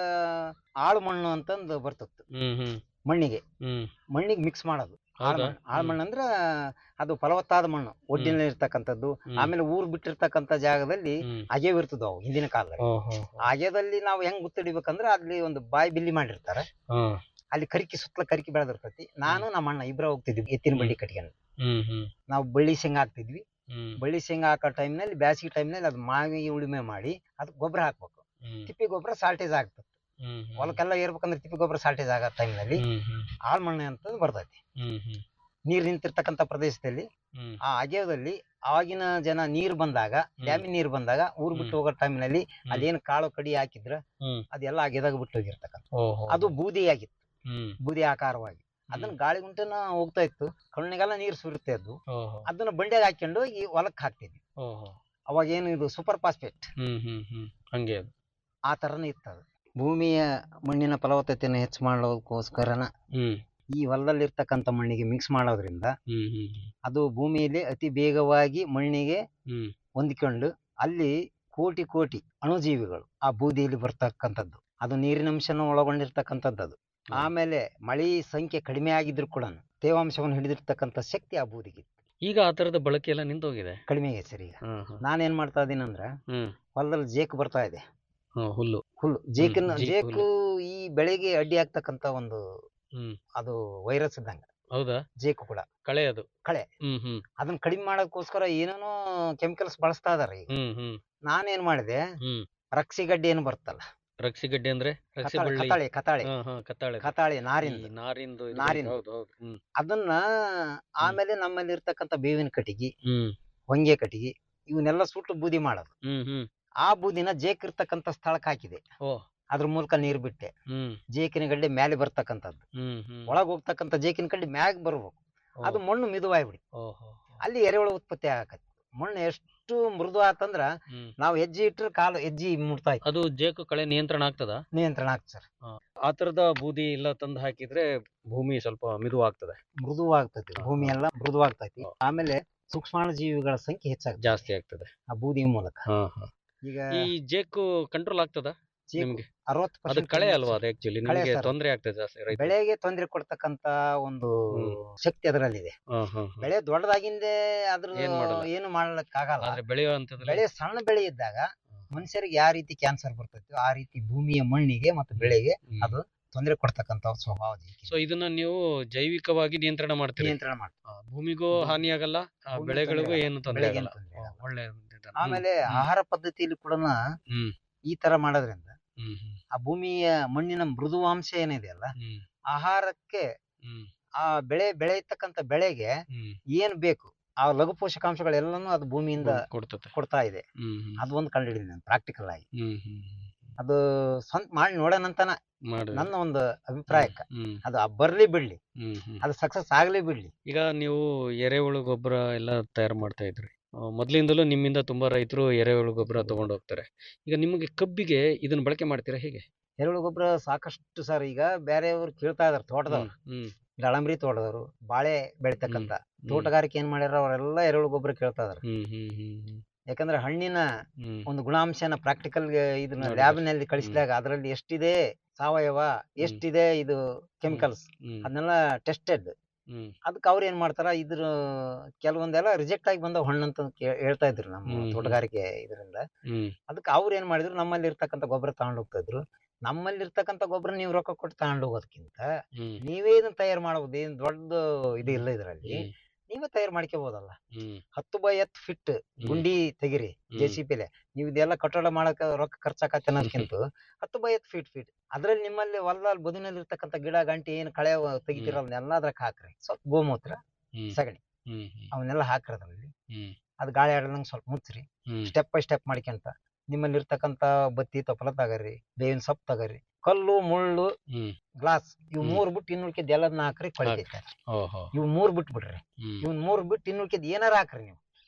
ಆಳು ಮಣ್ಣು ಅಂತಂದು ಬರ್ತಿತ್ತು ಹ್ಮ್ ಹ್ಮ್ ಮಣ್ಣಿಗೆ ಹ್ಮ್ ಮಣ್ಣಿಗೆ ಮಿಕ್ಸ್ ಮಾಡೋದು ಆಳು ಹೌದಾ ಮಣ್ಣು ಆಳು ಮಣ್ಣು ಅಂದ್ರೆ ಅದು ಫಲವತ್ತಾದ ಮಣ್ಣು ಒಡ್ಡಿನಲ್ಲಿ ಇರ್ತಕ್ಕಂಥದ್ದು ಹ್ಮ್. ಆಮೇಲೆ ಊರ್ ಬಿಟ್ಟಿರ್ತಕ್ಕಂಥ ಜಾಗದಲ್ಲಿ ಹ್ಮ್ ಅಗೆವ್ ಇರ್ತದ ಅವು ಹಿಂದಿನ ಕಾಲದಲ್ಲಿ ಓಹೋ ಅಗೆದಲ್ಲಿ ನಾವು ಹೆಂಗ್ ಗುರ್ತಿಡಿಬೇಕಂದ್ರೆ ಅಲ್ಲಿ ಒಂದು ಬಾಯಿ ಬಿಲ್ಲಿ ಮಾಡಿರ್ತಾರೆ ಹಾ ಅಲ್ಲಿ ಕರಿಕಿ ಸುತ್ತಲ ಕರಿಕಿ ಬೆಳೆದಿರ್ತೈತಿ ನಾನು ನಮ್ಮ ಅಣ್ಣ ಇಬ್ರ ಹೋಗ್ತಿದ್ವಿ ಎತ್ತಿನ ಬಳ್ಳಿ ಕಟ್ಕೊಂಡು ಹ್ಮ್ ಹ್ಮ್ ನಾವು ಬಳ್ಳಿ ಶೇಂಗಾ ಹಾಕ್ತಿದ್ವಿ ಹ್ಮ್ ಬಳ್ಳಿ ಶೇಂಗಾ ಹಾಕೋ ಟೈಮ್ನಲ್ಲಿ ಬ್ಯಾಸಿಗೆ ಟೈಮ್ನಲ್ಲಿ ಅದು ಮಾವಿ ಉಳುಮೆ ಮಾಡಿ ಅದಕ್ಕೆ ಗೊಬ್ಬರ ಹಾಕ್ಬೇಕು ಹ್ಮ್ ತಿಪ್ಪಿ ಗೊಬ್ಬರ ಸಾಲ್ಟೇಜ್ ಆಗ್ತದೆ ಹ್ಮ್ ಹ್ಮ್ ಹೊಲಕ್ಕೆಲ್ಲ ಏರ್ಬೇಕಂದ್ರೆ ತಿಪ್ಪಿ ಗೊಬ್ಬರ ಸಾಲ್ಟೇಜ್ ಆಗೋ ಟೈಮ್ನಲ್ಲಿ ಹ್ಮ್ ಹ್ಮ್ ಆಳ್ ಮಣ್ಣು ಅಂತ ಬರ್ತೈತಿ ಹ್ಮ್ ಹ್ಮ್ ನೀರ್ ನಿಂತಿರ್ತಕ್ಕಂಥ ಪ್ರದೇಶದಲ್ಲಿ ಹ್ಮ್ ಆ ಅಗೆಯದಲ್ಲಿ ಆವಾಗಿನ ಜನ ನೀರ್ ಬಂದಾಗ ಹ್ಮ್. ಡ್ಯಾಮಿನ ನೀರ್ ಬಂದಾಗ ಊರ್ ಬಿಟ್ಟು ಹೋಗೋ ಟೈಮ್ನಲ್ಲಿ ಅದೇನ್ ಕಾಳು ಕಡಿ ಹಾಕಿದ್ರ ಹ್ಮ್. ಅದೆಲ್ಲ ಅಗೆದಾಗ ಬಿಟ್ಟು ಹೋಗಿರ್ತಕ್ಕಂಥ ಓಹೋ ಅದು ಬೂದಿ ಆಗಿತ್ತು ಹ್ಮ್ ಬೂದಿ ಆಕಾರವಾಗಿ ಅದನ್ನ ಗಾಳಿ ಗುಂಟನ ಹೋಗ್ತಾ ಇತ್ತು ಕಣ್ಣಿಗೆಲ್ಲ ನೀರ್ ಸುರುತ್ತೆ ಅದು ಓಹೋ ಅದನ್ನ ಬಂಡೆಗೆ ಹಾಕೊಂಡು ಈ ಹೊಲಕ್ಕೆ ಹಾಕ್ತಿದ್ವಿ ಓಹೋ ಅವಾಗ ಏನು ಇದು ಸೂಪರ್ ಫಾಸ್ಫೇಟ್ ಹ್ಮ್ ಹ್ಮ್ ಹ್ಮ್ ಹಂಗೆ ಅದು ಆ ತರನೇ ಇತ್ತು ಅದು ಭೂಮಿಯ ಮಣ್ಣಿನ ಫಲವತ್ತತೆಯನ್ನು ಹೆಚ್ಚು ಮಾಡೋದಕ್ಕೋಸ್ಕರನ ಹ್ಮ್ ಈ ಹೊಲದಲ್ಲಿ ಇರ್ತಕ್ಕಂಥ ಮಣ್ಣಿಗೆ ಮಿಕ್ಸ್ ಮಾಡೋದ್ರಿಂದ ಹ್ಮ್ ಹ್ಮ್ ಅದು ಭೂಮಿಯಲ್ಲಿ ಅತಿ ಬೇಗವಾಗಿ ಮಣ್ಣಿಗೆ ಹ್ಮ್ ಹೊಂದಿಕೊಂಡು ಅಲ್ಲಿ ಕೋಟಿ ಕೋಟಿ ಅಣುಜೀವಿಗಳು ಆ ಬೂದಿಯಲ್ಲಿ ಬರ್ತಕ್ಕಂಥದ್ದು ಅದು ನೀರಿನ ಅಂಶನ ಒಳಗೊಂಡಿರ್ತಕ್ಕಂಥದ್ದು ಅದು ಆಮೇಲೆ ಮಳಿ ಸಂಖ್ಯೆ ಕಡಿಮೆ ಆಗಿದ್ರು ಕೂಡ ತೇವಾಂಶವನ್ನು ಹಿಡಿದಿರ್ತಕ್ಕಂಥ ಶಕ್ತಿ ಆ ಬೂದಿಗೆ ಈಗ ಆ ತರದ ಬಳಕೆ ಎಲ್ಲ ನಿಂತೋಗಿದೆ ಕಡಿಮೆ ಆಗೈತೆ ಸರ್ ಈಗ ಹ್ಮ್ ಹ್ಮ್ ನಾನೇನ್ ಮಾಡ್ತಾ ಇದೀನಿ ಅಂದ್ರೆ ಹ್ಮ್ ಹೊಲದಲ್ಲಿ ಜೇಕ್ ಬರ್ತಾ ಇದೆ ಹ್ಮ್ ಹುಲ್ಲು ಹುಲ್ಲು ಜೇಕಿನ ಜೇಕ್ ಜೇಕು ಈ ಬೆಳೆಗೆ ಅಡ್ಡಿ ಆಗ್ತಕ್ಕಂಥ ಒಂದು ಹ್ಮ್ ಅದು ವೈರಸ್ ಇದ್ದಂಗ ಹೌದಾ ಜೇಕು ಕೂಡ ಕಳೆ ಅದು ಕಳೆ. ಹ್ಮ್ ಹ್ಮ್ ಅದನ್ನ ಕಡಿಮೆ ಮಾಡೋದಕ್ಕೋಸ್ಕರ ಏನೇನೋ ಕೆಮಿಕಲ್ಸ್ ಬಳಸ್ತಾ ಇದಾರೆ ಈಗ ಹ್ಮ್ ಹ್ಮ್ ನಾನೇನ್ ಮಾಡಿದೆ ಹ್ಮ್ ರಕ್ಸಿಗಡ್ಡೆ ಏನು ಬರ್ತಲ್ಲ ರಕ್ಸಿಗಡ್ಡೆ ಅಂದ್ರೆ ರಕ್ಸಿ ಕತಾಳೆ ಬಳ್ಳಿ ಕತಾಳೆ ಕತಾಳೆ ಹಾ ಹಾ ಕತ್ತಾಳೆ ಕತಾಳೆ ಈ ನಾರಿಂದ ನಾರಿಂದು ಇದು ನಾರಿಂದು. ಹೌದು ಹೌದು ಹ್ಮ್ ಅದನ್ನ ಆಮೇಲೆ ನಮ್ಮಲ್ಲಿ ಇರ್ತಕ್ಕಂಥ ಬೇವಿನ ಕಟ್ಟಿಗೆ ಹ್ಮ್ ಹೊಂಗೆ ಕಟ್ಟಿಗೆ ಇವನ್ನೆಲ್ಲ ಸುಟ್ಟು ಬೂದಿ ಮಾಡೋದು ಹ್ಮ್ ಹ್ಮ್ ಆ ಬೂದಿನ ಜೇಕ್ ಇರ್ತಕ್ಕಂಥ ಸ್ಥಳಕ್ಕೆ ಹಾಕಿದೆ ಓ ಅದ್ರ ಮೂಲಕ ನೀರು ಬಿಟ್ಟೆ ಹ್ಮ್ ಜೇಕಿನ ಗಡ್ಡೆ ಮೇಲೆ ಬರ್ತಕ್ಕಂಥದ್ದು ಹ್ಮ್ ಹ್ಮ್ ಒಳಗ್ ಹೋಗ್ತಕ್ಕಂಥ ಜೇಕಿನ ಕಡ್ಡಿ ಮ್ಯಾಗ್ ಬರ್ಬೇಕು ಓ, ಅದು ಮಣ್ಣು ಮಿದುವಾಗ್ಬಿಡಿ ಓಹೋ ಅಲ್ಲಿ ಎರೆಹುಳ ಉತ್ಪತ್ತಿ ಆಗಕತ್ತಿ ಮಣ್ಣು ಎಷ್ಟು ಮೃದು ಆತಂದ್ರ ಹ್ಮ್ ನಾವು ಹೆಜ್ಜೆ ಇಟ್ರೆ ಕಾಲು ಹೆಜ್ಜೆ ಮುಟ್ತಾ ಇತ್ತು ಅದು ಜೇಕು ಕಳೆ ನಿಯಂತ್ರಣ ಆಗ್ತದ ನಿಯಂತ್ರಣ ಆಗ್ತದೆ ಸರ್ ಆ ತರದ ಬೂದಿ ಎಲ್ಲ ತಂದು ಹಾಕಿದ್ರೆ ಭೂಮಿ ಸ್ವಲ್ಪ ಮಿದು ಆಗ್ತದೆ ಮೃದುವಾಗ್ತೈತಿ ಹಾ, ಭೂಮಿ ಹಾ. ಎಲ್ಲ ಮೃದುವಾಗ್ತೈತಿ ಹಾ. ಆಮೇಲೆ ಸೂಕ್ಷ್ಮಾಣು ಜೀವಿಗಳ ಸಂಖ್ಯೆ ಹೆಚ್ಚಾಗ್ತದೆ ಜಾಸ್ತಿ ಆಗ್ತದೆ ಆ ಬೂದಿ ಮೂಲಕ ಹಾ ಹಾ ಈಗ ಈ ಜೇಕು ಕಂಟ್ರೋಲ್ ಆಗ್ತದ ಜೇಕು ನಿಮ್ಗೆ ಅರವತ್ತು ಅದು percent ಕಳೆ ಅಲ್ವಾ ಅದು ಆಕ್ಚುಲಿ ಕಳೆ ನಿಮ್ಗೆ sir. ತೊಂದರೆ ಆಗ್ತದೆ ಜಾಸ್ತಿ ರೈತ ಬೆಳೆಗೆ ತೊಂದರೆ ಕೊಡ್ತಕ್ಕಂತ ಒಂದು ಹ್ಮ್. ಶಕ್ತಿ ಅದರಲ್ಲಿದೆ ಹಾ ಹಾ ಹಾ. ಬೆಳೆ ದೊಡ್ಡದಾಗಿಂದೇ ಅದ್ರ ಏನ್ ಮಾಡಲ್ಲ. ಏನು ಮಾಡ್ಲಿಕ್ ಆಗಲ್ಲ ಆದ್ರೆ ಬೆಳೆಯೋ ಹಂತದಲ್ಲಿ ಬೆಳೆ ಸಣ್ಣ ಬೆಳೆ ಇದ್ದಾಗ ಮನುಷ್ಯರಿಗೆ ಯಾವ ರೀತಿ ಕ್ಯಾನ್ಸರ್ ಬರ್ತೈತೋ ಆ ರೀತಿ ಭೂಮಿಯ ಮಣ್ಣಿಗೆ ಮತ್ತು ಬೆಳೆಗೆ ಹ್ಮ್. ಅದು ತೊಂದರೆ ಕೊಡ್ತಕ್ಕಂತ ಸ್ವಭಾವ ಜೀವಿಗೆ. ಸೊ ಇದನ್ನ ನೀವು ಜೈವಿಕವಾಗಿ ನಿಯಂತ್ರಣ ಮಾಡ್ತೀರಿ ನಿಯಂತ್ರಣ ಮಾಡಿ ಆ, ಭೂಮಿಗೂ ಭೂಮಿ- ಹಾನಿ ಆಗಲ್ಲ ಆ, ಭೂಮಿಗೂ ಬೆಳೆಗಳಿಗೂ ತೊಂದ್ರೆ ಏನು ತೊಂದರೆ ಬೆಳೆಗೆ ಆಗಲ್ಲ ಏನು ತೊಂದ್ರೆ ಆಗಲ್ಲ. ಓ, ಒಳ್ಳೆ ವಿಧಾನ. ಆಮೇಲೆ ಹ್ಮ್. ಆಹಾರ ಪದ್ಧತಿಯಲ್ಲಿ ಕೂಡ ಹ್ಮ್ ಈ ತರ ಮಾಡೋದ್ರಿಂದ ಹ್ಮ್ ಹ್ಮ್ ಆ ಭೂಮಿಯ ಮಣ್ಣಿನ ಮೃದುವಾಂಶ ಏನಿದೆ ಅಲ್ಲ ಹ್ಮ್ ಆಹಾರಕ್ಕೆ ಹ್ಮ್ ಆ ಬೆಳೆ ಬೆಳೆಯತಕ್ಕಂತ ಬೆಳೆಗೆ ಹ್ಮ್ ಏನ್ ಬೇಕು ಆ ಲಘು ಪೋಷಕಾಂಶಗಳೆಲ್ಲನೂ ಅದು ಭೂಮಿಯಿಂದ ಕೊಡ್ತತೆ ಕೊಡ್ತಾ ಇದೆ ಹ್ಮ್ ಹ್ಮ್ ಅದು ಒಂದು ಕಂಡಿಡಿದೆ ನಾನು ಪ್ರಾಕ್ಟಿಕಲ್ ಆಗಿ ಹ್ಮ್ ಹ್ಮ್ ಹ್ಮ್. ಅದು ಸ್ವಂತ ಮಾಡಿ ನೋಡೋಣಂತನ ಮಾಡಿ ನನ್ನ ಒಂದು ಅಭಿಪ್ರಾಯಕ್ಕ ಹ್ಮ್ ಅದು ಆ ಬರ್ಲಿ ಬಿಡ್ಲಿ ಹ್ಮ್ ಹ್ಮ್ ಅದು ಸಕ್ಸಸ್ ಆಗ್ಲಿ ಬಿಡ್ಲಿ ಈಗ ನೀವು ಎರೆಹುಳು ಗೊಬ್ಬರ ಎಲ್ಲ ತಯಾರು ಮಾಡ್ತಾ ಇದ್ರಿ ಆ, ಮೊದ್ಲಿಂದಲೂ ನಿಮ್ಮಿಂದ ತುಂಬಾ ರೈತರು ಎರೆಹುಳು ಗೊಬ್ಬರ ತಗೊಂಡು ಹೋಗ್ತಾರೆ ಈಗ ನಿಮಗೆ ಕಬ್ಬಿಗೆ ಇದನ್ನ ಬಳಕೆ ಮಾಡ್ತೀರಾ ಹೇಗೆ ಎರೆಹುಳು ಗೊಬ್ಬರ ಸಾಕಷ್ಟು ಸರ್ ಈಗ ಬೇರೆಯವ್ರು ಕೇಳ್ತಾ ಇದಾರೆ ತೋಟದವ್ರು ಹ್ಮ್ ದಾಳಂಬ್ರಿ ತೋಟದವರು ಬಾಳೆ ಬೆಳಿತಕ್ಕಂತ ಹ್ಮ್. ತೋಟಗಾರಿಕೆ ಏನ್ ಮಾಡ್ಯಾರ ಅವರೆಲ್ಲ ಎರೆಹುಳು ಗೊಬ್ಬರ ಕೇಳ್ತಾ ಇದಾರೆ ಹ್ಮ್ ಹ್ಮ್ ಹ್ಮ್ ಹ್ಮ್ ಯಾಕಂದ್ರೆ ಹಣ್ಣಿನ ಹ್ಮ್ ಒಂದು ಗುಣಾಂಶನ ಪ್ರಾಕ್ಟಿಕಲ್ ಇದನ್ನ ನೋಡಿದ್ದಾರೆ. ಲ್ಯಾಬ್ ನಲ್ಲಿ ಕಳಿಸಿದಾಗ ಅದರಲ್ಲಿ ಎಷ್ಟಿದೆ ಸಾವಯವ ಎಷ್ಟಿದೆ ಇದು ಕೆಮಿಕಲ್ಸ್ ಹ್ಮ್ ಅದನ್ನೆಲ್ಲ ಟೆಸ್ಟೆಡ್ ಹ್ಮ್ ಅದಕ್ಕೆ ಅವ್ರು ಏನ್ ಮಾಡ್ತಾರ ಇದ್ರ ಕೆಲವೊಂದೆಲ್ಲ ರಿಜೆಕ್ಟ್ ಆಗಿ ಬಂದ ಹಣ್ಣು ಅಂತ ಕೇ- ಹೇಳ್ತಾ ಇದ್ರು ನಮ್ಮ ಹ್ಮ್, ಹ್ಮ್. ತೋಟಗಾರಿಕೆ ಇದರಿಂದ ಹ್ಮ್ ಅದಕ್ಕೆ ಅವ್ರು ಏನ್ ಮಾಡಿದ್ರು ನಮ್ಮಲ್ಲಿ ಇರ್ತಕ್ಕಂಥ ಗೊಬ್ಬರ ತಗೊಂಡ್ ಹೋಗ್ತಾ ಇದ್ರು ನಮ್ಮಲ್ಲಿ ಇರ್ತಕ್ಕಂಥ ಗೊಬ್ಬರ ನೀವು ರೊಕ್ಕ ಕೊಟ್ಟು ತಗೊಂಡ್ ಹೋಗೋದಕ್ಕಿಂತ ಹ್ಮ್ ನೀವೇ ಇದನ್ನ ತಯಾರು ಮಾಡಬಹುದು ಏನ್ ದೊಡ್ಡ ಇದು ಇಲ್ಲ ಇದರಲ್ಲಿ ಹ್ಮ್ ನೀವೇ ತಯಾರು ಮಾಡ್ಕೋಬಹುದಲ್ಲ ಹ್ಮ್ ಹತ್ತು ಬೈ ಹತ್ತು ಫಿಟ್ ಹ್ಮ್. ಗುಂಡಿ ತೆಗಿರಿ ಜೆ ಸಿ ಪಿಲೆ ನೀವು ಇದೆಲ್ಲ ಕಟ್ಟಡ ಮಾಡಕ ರೊಕ್ಕ ಖರ್ಚಾಕತ್ತೆ ಅನ್ನೋದಕ್ಕಿಂತ ಹತ್ತು ಬೈ ಹತ್ತು ಫೀಟ್ ಫೀಟ್ ಅದ್ರಲ್ಲಿ ನಿಮ್ಮಲ್ಲಿ ಹೊಲದಲ್ಲಿ ಬದುನಲ್ಲಿ ಇರ್ತಕ್ಕಂಥ ಗಿಡ ಗಂಟಿ ಏನು ಕಳೆ ತೆಗಿತಿರಲ್ಲ ಎಲ್ಲ ಅದ್ರಾಗ ಹಾಕ್ರಿ ಸ್ವಲ್ಪ ಗೋಮೂತ್ರ ಹ್ಮ್ ಸಗಣಿ ಹ್ಮ್ ಹ್ಮ್ ಅವನ್ನೆಲ್ಲ ಹಾಕ್ರಿ ಅದ್ರಲ್ಲಿ ಹ್ಮ್ ಅದು ಗಾಳಿ ಆಡದಂಗೆ ಸ್ವಲ್ಪ ಮುಚ್ಚ್ರಿ ಹ್ಮ್ ಸ್ಟೆಪ್ ಬೈ ಸ್ಟೆಪ್ ಮಾಡ್ಕೊಂತ ನಿಮ್ಮಲ್ಲಿ ಇರ್ತಕ್ಕಂಥ ಬತ್ತಿ ತಪ್ಪಲ ತಗರಿ ಬೇವಿನ ಸೊಪ್ಪು ತಗರಿ ಕಲ್ಲು ಮುಳ್ಳು ಹ್ಮ್ ಗ್ಲಾಸ್ ಇವ್ ಹ್ಮ್. ಮೂರ್ ಬಿಟ್ಟು ಇನ್ನು ಉಳ್ಕಿದ್ ಎಲ್ಲದನ್ನ ಹಾಕ್ರಿ ಕೊಳಿತೈತೆ ಓಹೋ ಇವ್ ಮೂರ್ ಬಿಟ್ಟು ಬಿಡ್ರಿ ಹ್ಮ್ ಇವ್ನ್ ಮೂರ್ ಬಿಟ್ಟು ಇನ್ನು ಉಳ್ಕಿದ್ ಏನಾರ ಹಾಕ್ರಿ ನೀವು